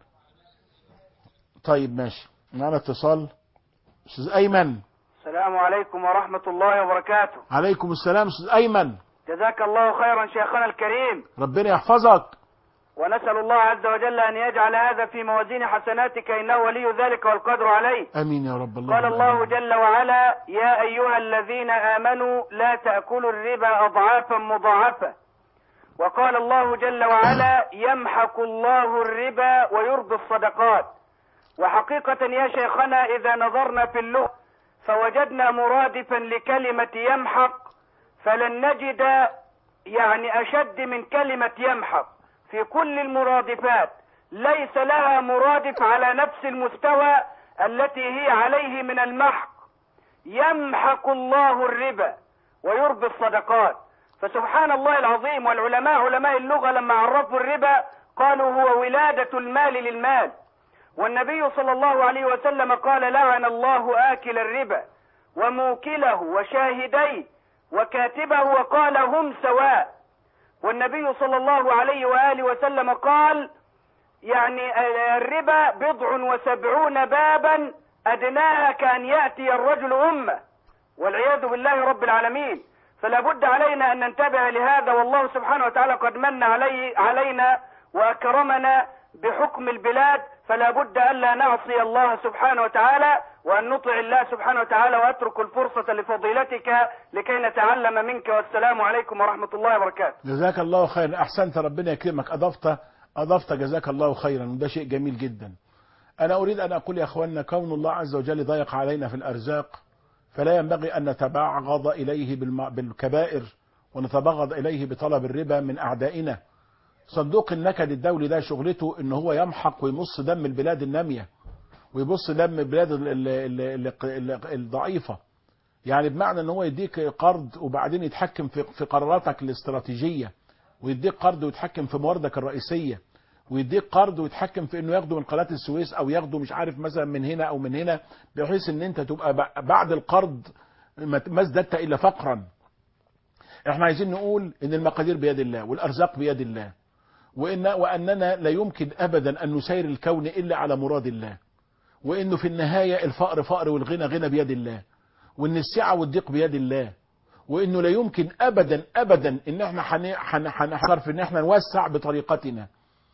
طيب ماشي معنا اتصال استاذ ايمن السلام عليكم ورحمة الله وبركاته عليكم السلام استاذ ايمن جزاك الله خيرا شيخنا الكريم ربنا يحفظك ونسأل الله عز وجل أن يجعل هذا في موازين حسناتك إنه ولي ذلك والقدر عليه امين يا رب الله قال الله جل وعلا يا أيها الذين آمنوا لا تأكلوا الربا أضعافا مضاعفة وقال الله جل وعلا يمحق الله الربا ويربي الصدقات وحقيقة يا شيخنا إذا نظرنا في اللغة فوجدنا مرادفا لكلمة يمحق فلن نجد يعني أشد من كلمة يمحق في كل المرادفات ليس لها مرادف على نفس المستوى التي هي عليه من المحق يمحق الله الربا ويربي الصدقات فسبحان الله العظيم والعلماء علماء اللغة لما عرفوا الربا قالوا هو ولادة المال للمال والنبي صلى الله عليه وسلم قال لعن الله آكل الربا وموكله وشاهديه وكاتبه وقال هم سواء والنبي صلى الله عليه وآله وسلم قال يعني الربا بضع وسبعون بابا أدناها كأن يأتي الرجل أمة والعياذ بالله رب العالمين فلا بد علينا أن ننتبه لهذا والله سبحانه وتعالى قد من علي علينا وأكرمنا بحكم البلاد فلا بد ألا نعصي الله سبحانه وتعالى وأن نطع الله سبحانه وتعالى وأترك الفرصة لفضيلتك لكي نتعلم منك والسلام عليكم ورحمة الله وبركاته جزاك الله خيرا احسنت ربنا يكرمك اضفت اضفت جزاك الله خيرا وده شيء جميل جدا انا اريد ان اقول يا اخواننا كون الله عز وجل ضيق علينا في الارزاق فلا ينبغي ان نتبعض اليه بالم- بالكبائر ونتبغض اليه بطلب الربا من اعدائنا صندوق النكد الدولي ده شغلته ان هو يمحق ويمص دم البلاد الناميه ويبص دم البلاد ال- ال- ال- ال- ال- الضعيفه يعني بمعنى ان هو يديك قرض وبعدين يتحكم في في قراراتك الاستراتيجيه ويديك قرض ويتحكم في مواردك الرئيسيه ويديك قرض ويتحكم في انه ياخده من قناه السويس او ياخده مش عارف مثلا من هنا او من هنا بحيث ان انت تبقى ب- بعد القرض ما ما ازددت الا فقرا احنا عايزين نقول ان المقادير بيد الله والارزاق بيد الله وإن واننا لا يمكن ابدا ان نسير الكون الا على مراد الله وانه في النهايه الفقر فقر والغنى غنى بيد الله وان السعه والضيق بيد الله وانه لا يمكن ابدا ابدا ان احنا هن- هن- هنحذر في ان احنا نوسع بطريقتنا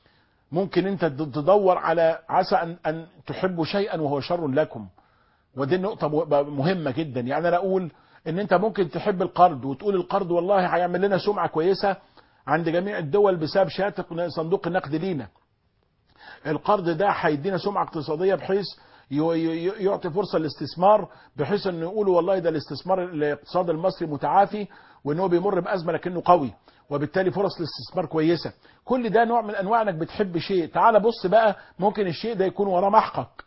ممكن انت تد- تدور على عسى ان ان تحبوا شيئا وهو شر لكم ودي النقطة م- مهمة جدا يعني انا اقول ان انت ممكن تحب القرض وتقول القرض والله هيعمل لنا سمعة كويسة عند جميع الدول بسبب شهادة صندوق النقد لينا القرض ده هيدينا سمعة اقتصادية بحيث ي- ي- يعطي فرصة للاستثمار بحيث ان يقولوا والله ده الاستثمار الاقتصاد المصري متعافي وان هو بيمر بأزمة لكنه قوي وبالتالي فرص الاستثمار كويسة كل ده نوع من انواع انك بتحب شيء تعال بص بقى ممكن الشيء ده يكون وراه محقق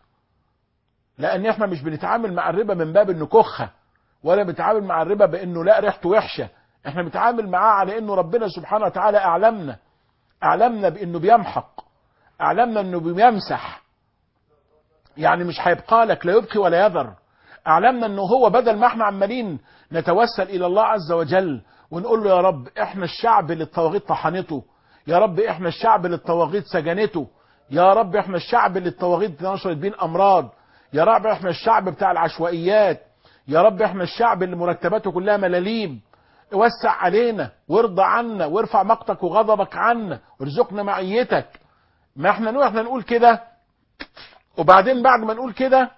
لان احنا مش بنتعامل مع الربا من باب انه كخه ولا بنتعامل مع الربا بانه لا ريحته وحشه احنا بنتعامل معاه على انه ربنا سبحانه وتعالى اعلمنا اعلمنا بانه بيمحق اعلمنا انه بيمسح يعني مش هيبقى لك لا يبقي ولا يذر اعلمنا انه هو بدل ما احنا عمالين نتوسل الى الله عز وجل ونقول له يا رب احنا الشعب اللي الطواغيت طحنته يا رب احنا الشعب اللي الطواغيت سجنته يا رب احنا الشعب اللي الطواغيت نشرت بيه الامراض يا رب احنا الشعب بتاع العشوائيات يا رب احنا الشعب اللي مرتباته كلها ملاليم وسع علينا وارضى عنا وارفع مقتك وغضبك عنا وارزقنا معيتك ما احنا نقول احنا نقول كده وبعدين بعد ما نقول كده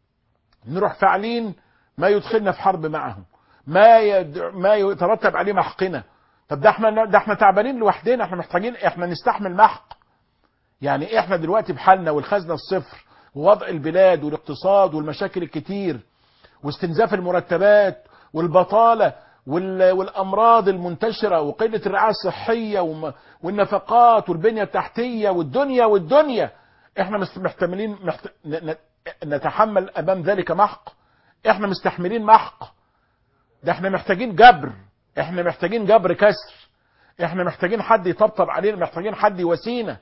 نروح فاعلين ما يدخلنا في حرب معهم ما يد... ما يترتب عليه محقنا طب ده احنا ده احنا تعبانين لوحدنا احنا محتاجين احنا نستحمل محق يعني احنا دلوقتي بحالنا والخزنه الصفر ووضع البلاد والاقتصاد والمشاكل الكتير واستنزاف المرتبات والبطاله وال... والامراض المنتشره وقله الرعايه الصحيه وم... والنفقات والبنيه التحتيه والدنيا والدنيا احنا مست- محتملين محت... ن... ن... نتحمل امام ذلك محق احنا مستحملين محق ده احنا محتاجين جبر احنا محتاجين جبر كسر احنا محتاجين حد يطبطب علينا محتاجين حد يواسينا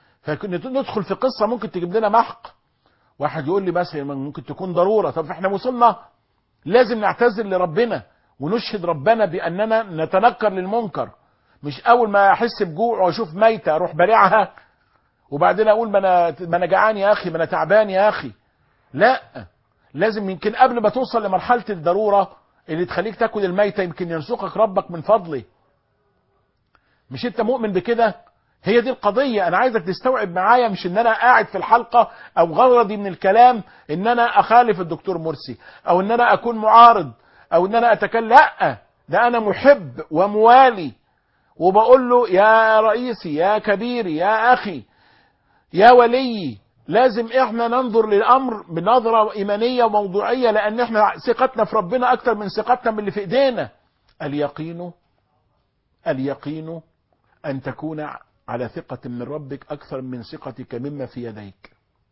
فندخل في قصه ممكن تجيب لنا محق واحد يقول لي بس ممكن تكون ضروره طب احنا وصلنا لازم نعتذر لربنا ونشهد ربنا باننا نتنكر للمنكر مش اول ما احس بجوع واشوف ميته اروح بلعها وبعدين اقول ما انا ما انا جعان يا اخي ما انا تعبان يا اخي لا لازم يمكن قبل ما توصل لمرحله الضروره اللي تخليك تاكل الميته يمكن يرزقك ربك من فضله مش انت مؤمن بكده هي دي القضية أنا عايزك تستوعب معايا مش إن أنا قاعد في الحلقة أو غرضي من الكلام إن أنا أخالف الدكتور مرسي أو إن أنا أكون معارض أو إن أنا أتكلم لا ده أنا محب وموالي وبقول له يا رئيسي يا كبيري يا أخي يا ولي لازم احنا ننظر للامر بنظره ايمانيه وموضوعيه لان احنا ثقتنا في ربنا اكتر من ثقتنا من اللي في ايدينا اليقين اليقين ان تكون على ثقة من ربك أكثر من ثقتك مما في يديك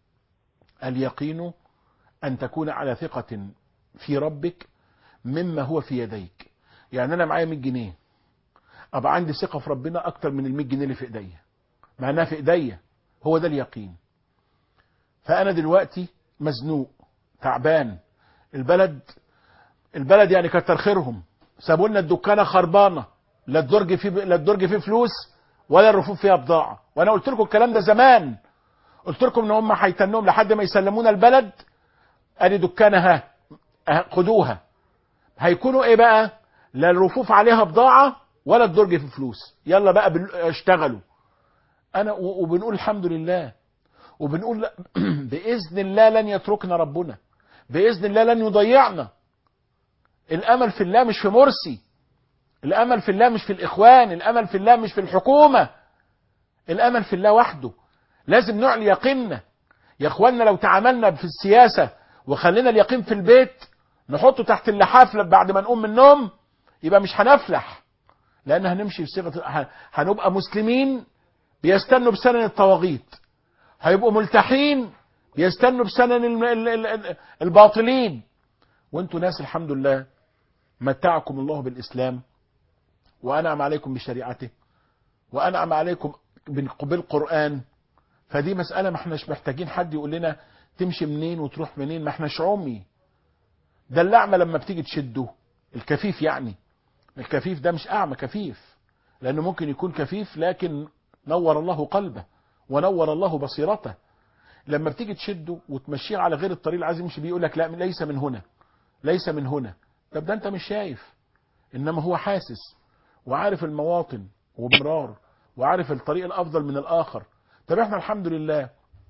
اليقين أن تكون على ثقة في ربك مما هو في يديك يعني أنا معايا 100 جنيه أبقى عندي ثقة في ربنا أكثر من ال 100 جنيه اللي في إيديا مع إنها في إيديا هو ده اليقين فأنا دلوقتي مزنوق تعبان البلد البلد يعني كتر خيرهم سابوا لنا الدكانة خربانة لا الدرج فيه لا الدرج فيه فلوس ولا الرفوف فيها بضاعة وانا قلت لكم الكلام ده زمان قلت لكم ان هم هيتنوهم لحد ما يسلمونا البلد ادي دكانها أه، خدوها هيكونوا ايه بقى لا الرفوف عليها بضاعة ولا الدرج في فلوس يلا بقى بال- اشتغلوا انا و- وبنقول الحمد لله وبنقول لا- باذن الله لن يتركنا ربنا باذن الله لن يضيعنا الامل في الله مش في مرسي الامل في الله مش في الاخوان الامل في الله مش في الحكومه الامل في الله وحده لازم نعلي يقيننا يا اخواننا لو تعاملنا في السياسه وخلينا اليقين في البيت نحطه تحت اللحاف بعد ما نقوم من النوم يبقى مش هنفلح لان هنمشي بصيغه ه- هنبقى مسلمين بيستنوا بسنن الطواغيت هيبقوا ملتحين بيستنوا بسنن ال- ال- ال- ال- الباطلين وانتوا ناس الحمد لله متعكم الله بالاسلام وانعم عليكم بشريعته وانعم عليكم بال- بالقران فدي مساله ما احناش محتاجين حد يقول لنا تمشي منين وتروح منين ما احناش عمي ده الاعمى لما بتيجي تشده الكفيف يعني الكفيف ده مش اعمى كفيف لانه ممكن يكون كفيف لكن نور الله قلبه ونور الله بصيرته لما بتيجي تشده وتمشيه على غير الطريق اللي عايز يمشي بيه يقول لك لا ليس من هنا ليس من هنا طب ده انت مش شايف انما هو حاسس وعارف المواطن وبمرار وعارف الطريق الافضل من الاخر طب احنا الحمد لله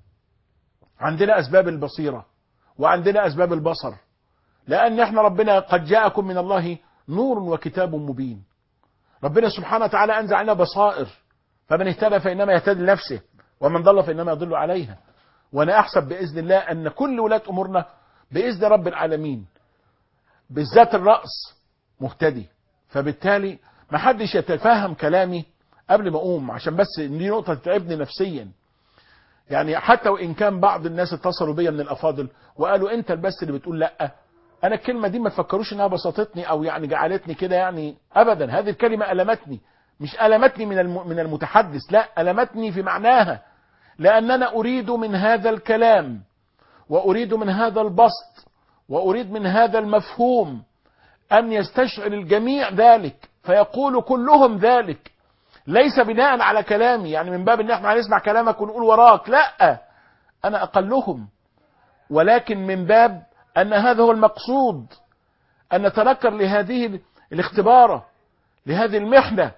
عندنا اسباب البصيره وعندنا اسباب البصر لان احنا ربنا قد جاءكم من الله نور وكتاب مبين ربنا سبحانه وتعالى انزل علينا بصائر فمن اهتدى فانما يهتدي لنفسه ومن ضل فانما يضل عليها وانا احسب باذن الله ان كل ولاة امورنا باذن رب العالمين بالذات الراس مهتدي فبالتالي ما حدش يتفهم كلامي قبل ما اقوم عشان بس دي نقطه تتعبني نفسيا يعني حتى وان كان بعض الناس اتصلوا بيا من الافاضل وقالوا انت بس اللي بتقول لا انا الكلمه دي ما تفكروش انها بسطتني او يعني جعلتني كده يعني ابدا هذه الكلمه المتني مش المتني من الم- من المتحدث لا المتني في معناها لاننا اريد من هذا الكلام واريد من هذا البسط واريد من هذا المفهوم ان يستشعر الجميع ذلك فيقول كلهم ذلك ليس بناء على كلامي يعني من باب ان احنا هنسمع كلامك ونقول وراك لا انا اقلهم ولكن من باب ان هذا هو المقصود ان نتنكر لهذه الاختباره لهذه المحنه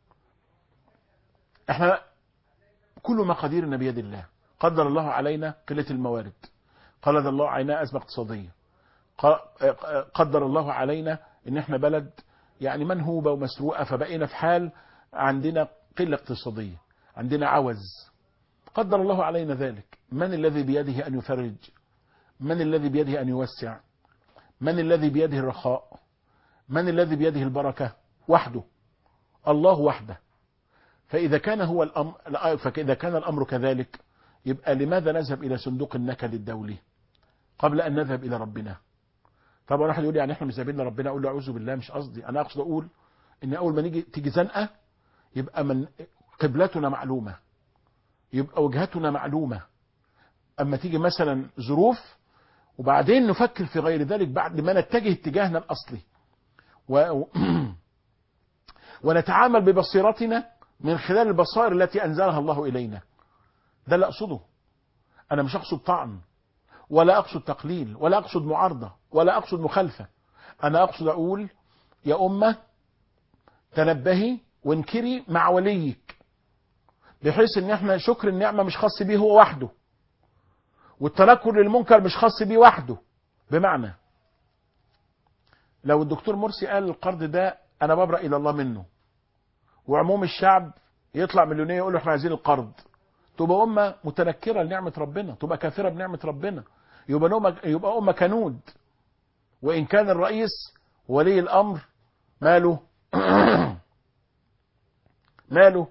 احنا كل مقاديرنا بيد الله قدر الله علينا قله الموارد قدر الله علينا ازمه اقتصاديه ق- قدر الله علينا ان احنا بلد يعني منهوبه ومسروقه فبقينا في حال عندنا قله اقتصاديه عندنا عوز قدر الله علينا ذلك من الذي بيده ان يفرج من الذي بيده ان يوسع من الذي بيده الرخاء من الذي بيده البركه وحده الله وحده فاذا كان هو الامر فاذا كان الامر كذلك يبقى لماذا نذهب الى صندوق النكد الدولي قبل ان نذهب الى ربنا طبعا واحد يقول لي يعني احنا مش ذاهبين لربنا اقول له اعوذ بالله مش قصدي انا اقصد اقول ان اول ما نيجي تيجي زنقه يبقى من قبلتنا معلومه يبقى وجهتنا معلومه اما تيجي مثلا ظروف وبعدين نفكر في غير ذلك بعد ما نتجه اتجاهنا الاصلي و... ونتعامل ببصيرتنا من خلال البصائر التي انزلها الله الينا ده اللي اقصده انا مش اقصد طعن ولا اقصد تقليل ولا اقصد معارضه ولا اقصد مخالفه انا اقصد اقول يا امه تنبهي وانكري مع وليك بحيث ان احنا شكر النعمه مش خاص بيه هو وحده والتنكر للمنكر مش خاص بيه وحده بمعنى لو الدكتور مرسي قال القرض ده انا ببرأ الى الله منه وعموم الشعب يطلع مليونير يقول له احنا عايزين القرض تبقى امه متنكره لنعمه ربنا تبقى كافره بنعمه ربنا يبقى أمة يبقى امه كنود وان كان الرئيس ولي الامر ماله ماله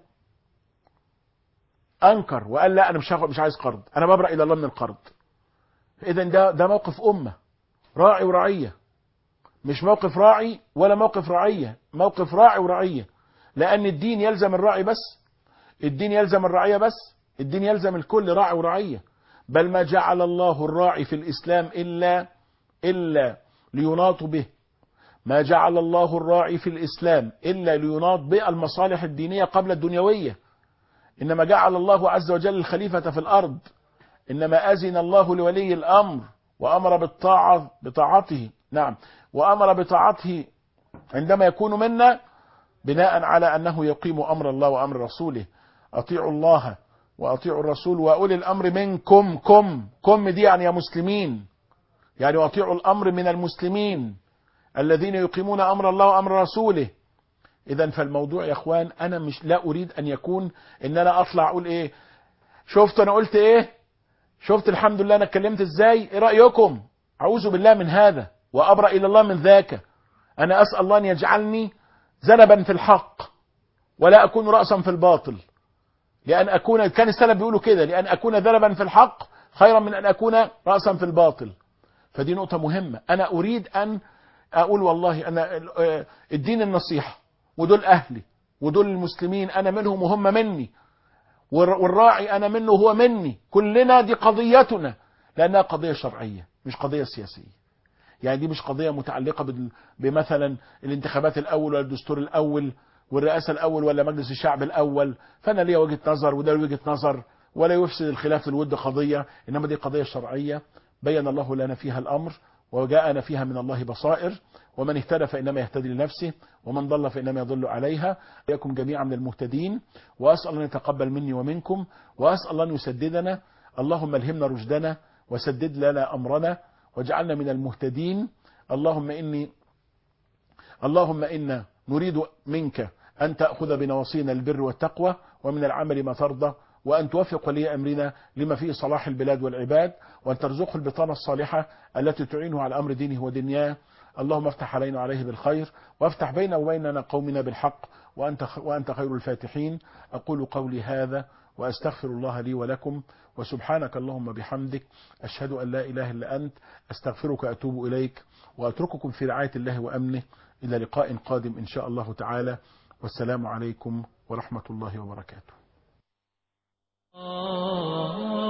انكر وقال لا انا مش هاخد مش عايز قرض انا ببرأ الى الله من القرض اذا ده ده موقف امه راعي ورعيه مش موقف راعي ولا موقف رعيه موقف راعي ورعيه لان الدين يلزم الراعي بس الدين يلزم الرعيه بس الدين يلزم الكل راعي ورعيه بل ما جعل الله الراعي في الاسلام الا الا ليناط به ما جعل الله الراعي في الاسلام الا ليناط بالمصالح الدينيه قبل الدنيويه انما جعل الله عز وجل الخليفه في الارض إنما أذن الله لولي الأمر وأمر بالطاعة بطاعته نعم وأمر بطاعته عندما يكون منا بناء على أنه يقيم أمر الله وأمر رسوله أطيعوا الله وأطيعوا الرسول وأولي الأمر منكم كم كم دي يعني يا مسلمين يعني وأطيعوا الأمر من المسلمين الذين يقيمون أمر الله وأمر رسوله إذا فالموضوع يا إخوان أنا مش لا أريد أن يكون إن أنا أطلع أقول إيه شفت أنا قلت إيه شفت الحمد لله أنا اتكلمت إزاي إيه رأيكم أعوذ بالله من هذا وأبرأ إلى الله من ذاك أنا أسأل الله أن يجعلني ذنبا في الحق ولا أكون رأسا في الباطل لأن أكون كان السلف بيقولوا كده لأن أكون ذنبا في الحق خيرا من أن أكون رأسا في الباطل فدي نقطة مهمة أنا أريد أن أقول والله أنا الدين النصيحة ودول أهلي ودول المسلمين أنا منهم وهم مني والراعي أنا منه وهو مني كلنا دي قضيتنا لأنها قضية شرعية مش قضية سياسية يعني دي مش قضية متعلقة بال- بمثلا الانتخابات الأول ولا الدستور الأول والرئاسة الأول ولا مجلس الشعب الأول فأنا ليا وجهة نظر وده له وجهة نظر ولا يفسد الخلاف الود قضية إنما دي قضية شرعية بين الله لنا فيها الأمر وجاءنا فيها من الله بصائر ومن اهتدى فإنما يهتدي لنفسه ومن ضل فإنما يضل عليها إياكم جميعا من المهتدين وأسأل أن يتقبل مني ومنكم وأسأل الله أن يسددنا اللهم الهمنا رشدنا وسدد لنا أمرنا واجعلنا من المهتدين اللهم إني اللهم إنا نريد منك أن تأخذ بنواصينا البر والتقوى ومن العمل ما ترضى وأن توفق ولي أمرنا لما فيه صلاح البلاد والعباد وأن ترزقه البطانة الصالحة التي تعينه على أمر دينه ودنياه اللهم افتح علينا وعليه بالخير وافتح بيننا وبيننا قومنا بالحق وأنت, وأنت خير الفاتحين أقول قولي هذا وأستغفر الله لي ولكم وسبحانك اللهم بحمدك أشهد أن لا إله إلا أنت أستغفرك وأتوب إليك وأترككم في رعاية الله وأمنه إلى لقاء قادم إن شاء الله تعالى والسلام عليكم ورحمة الله وبركاته آه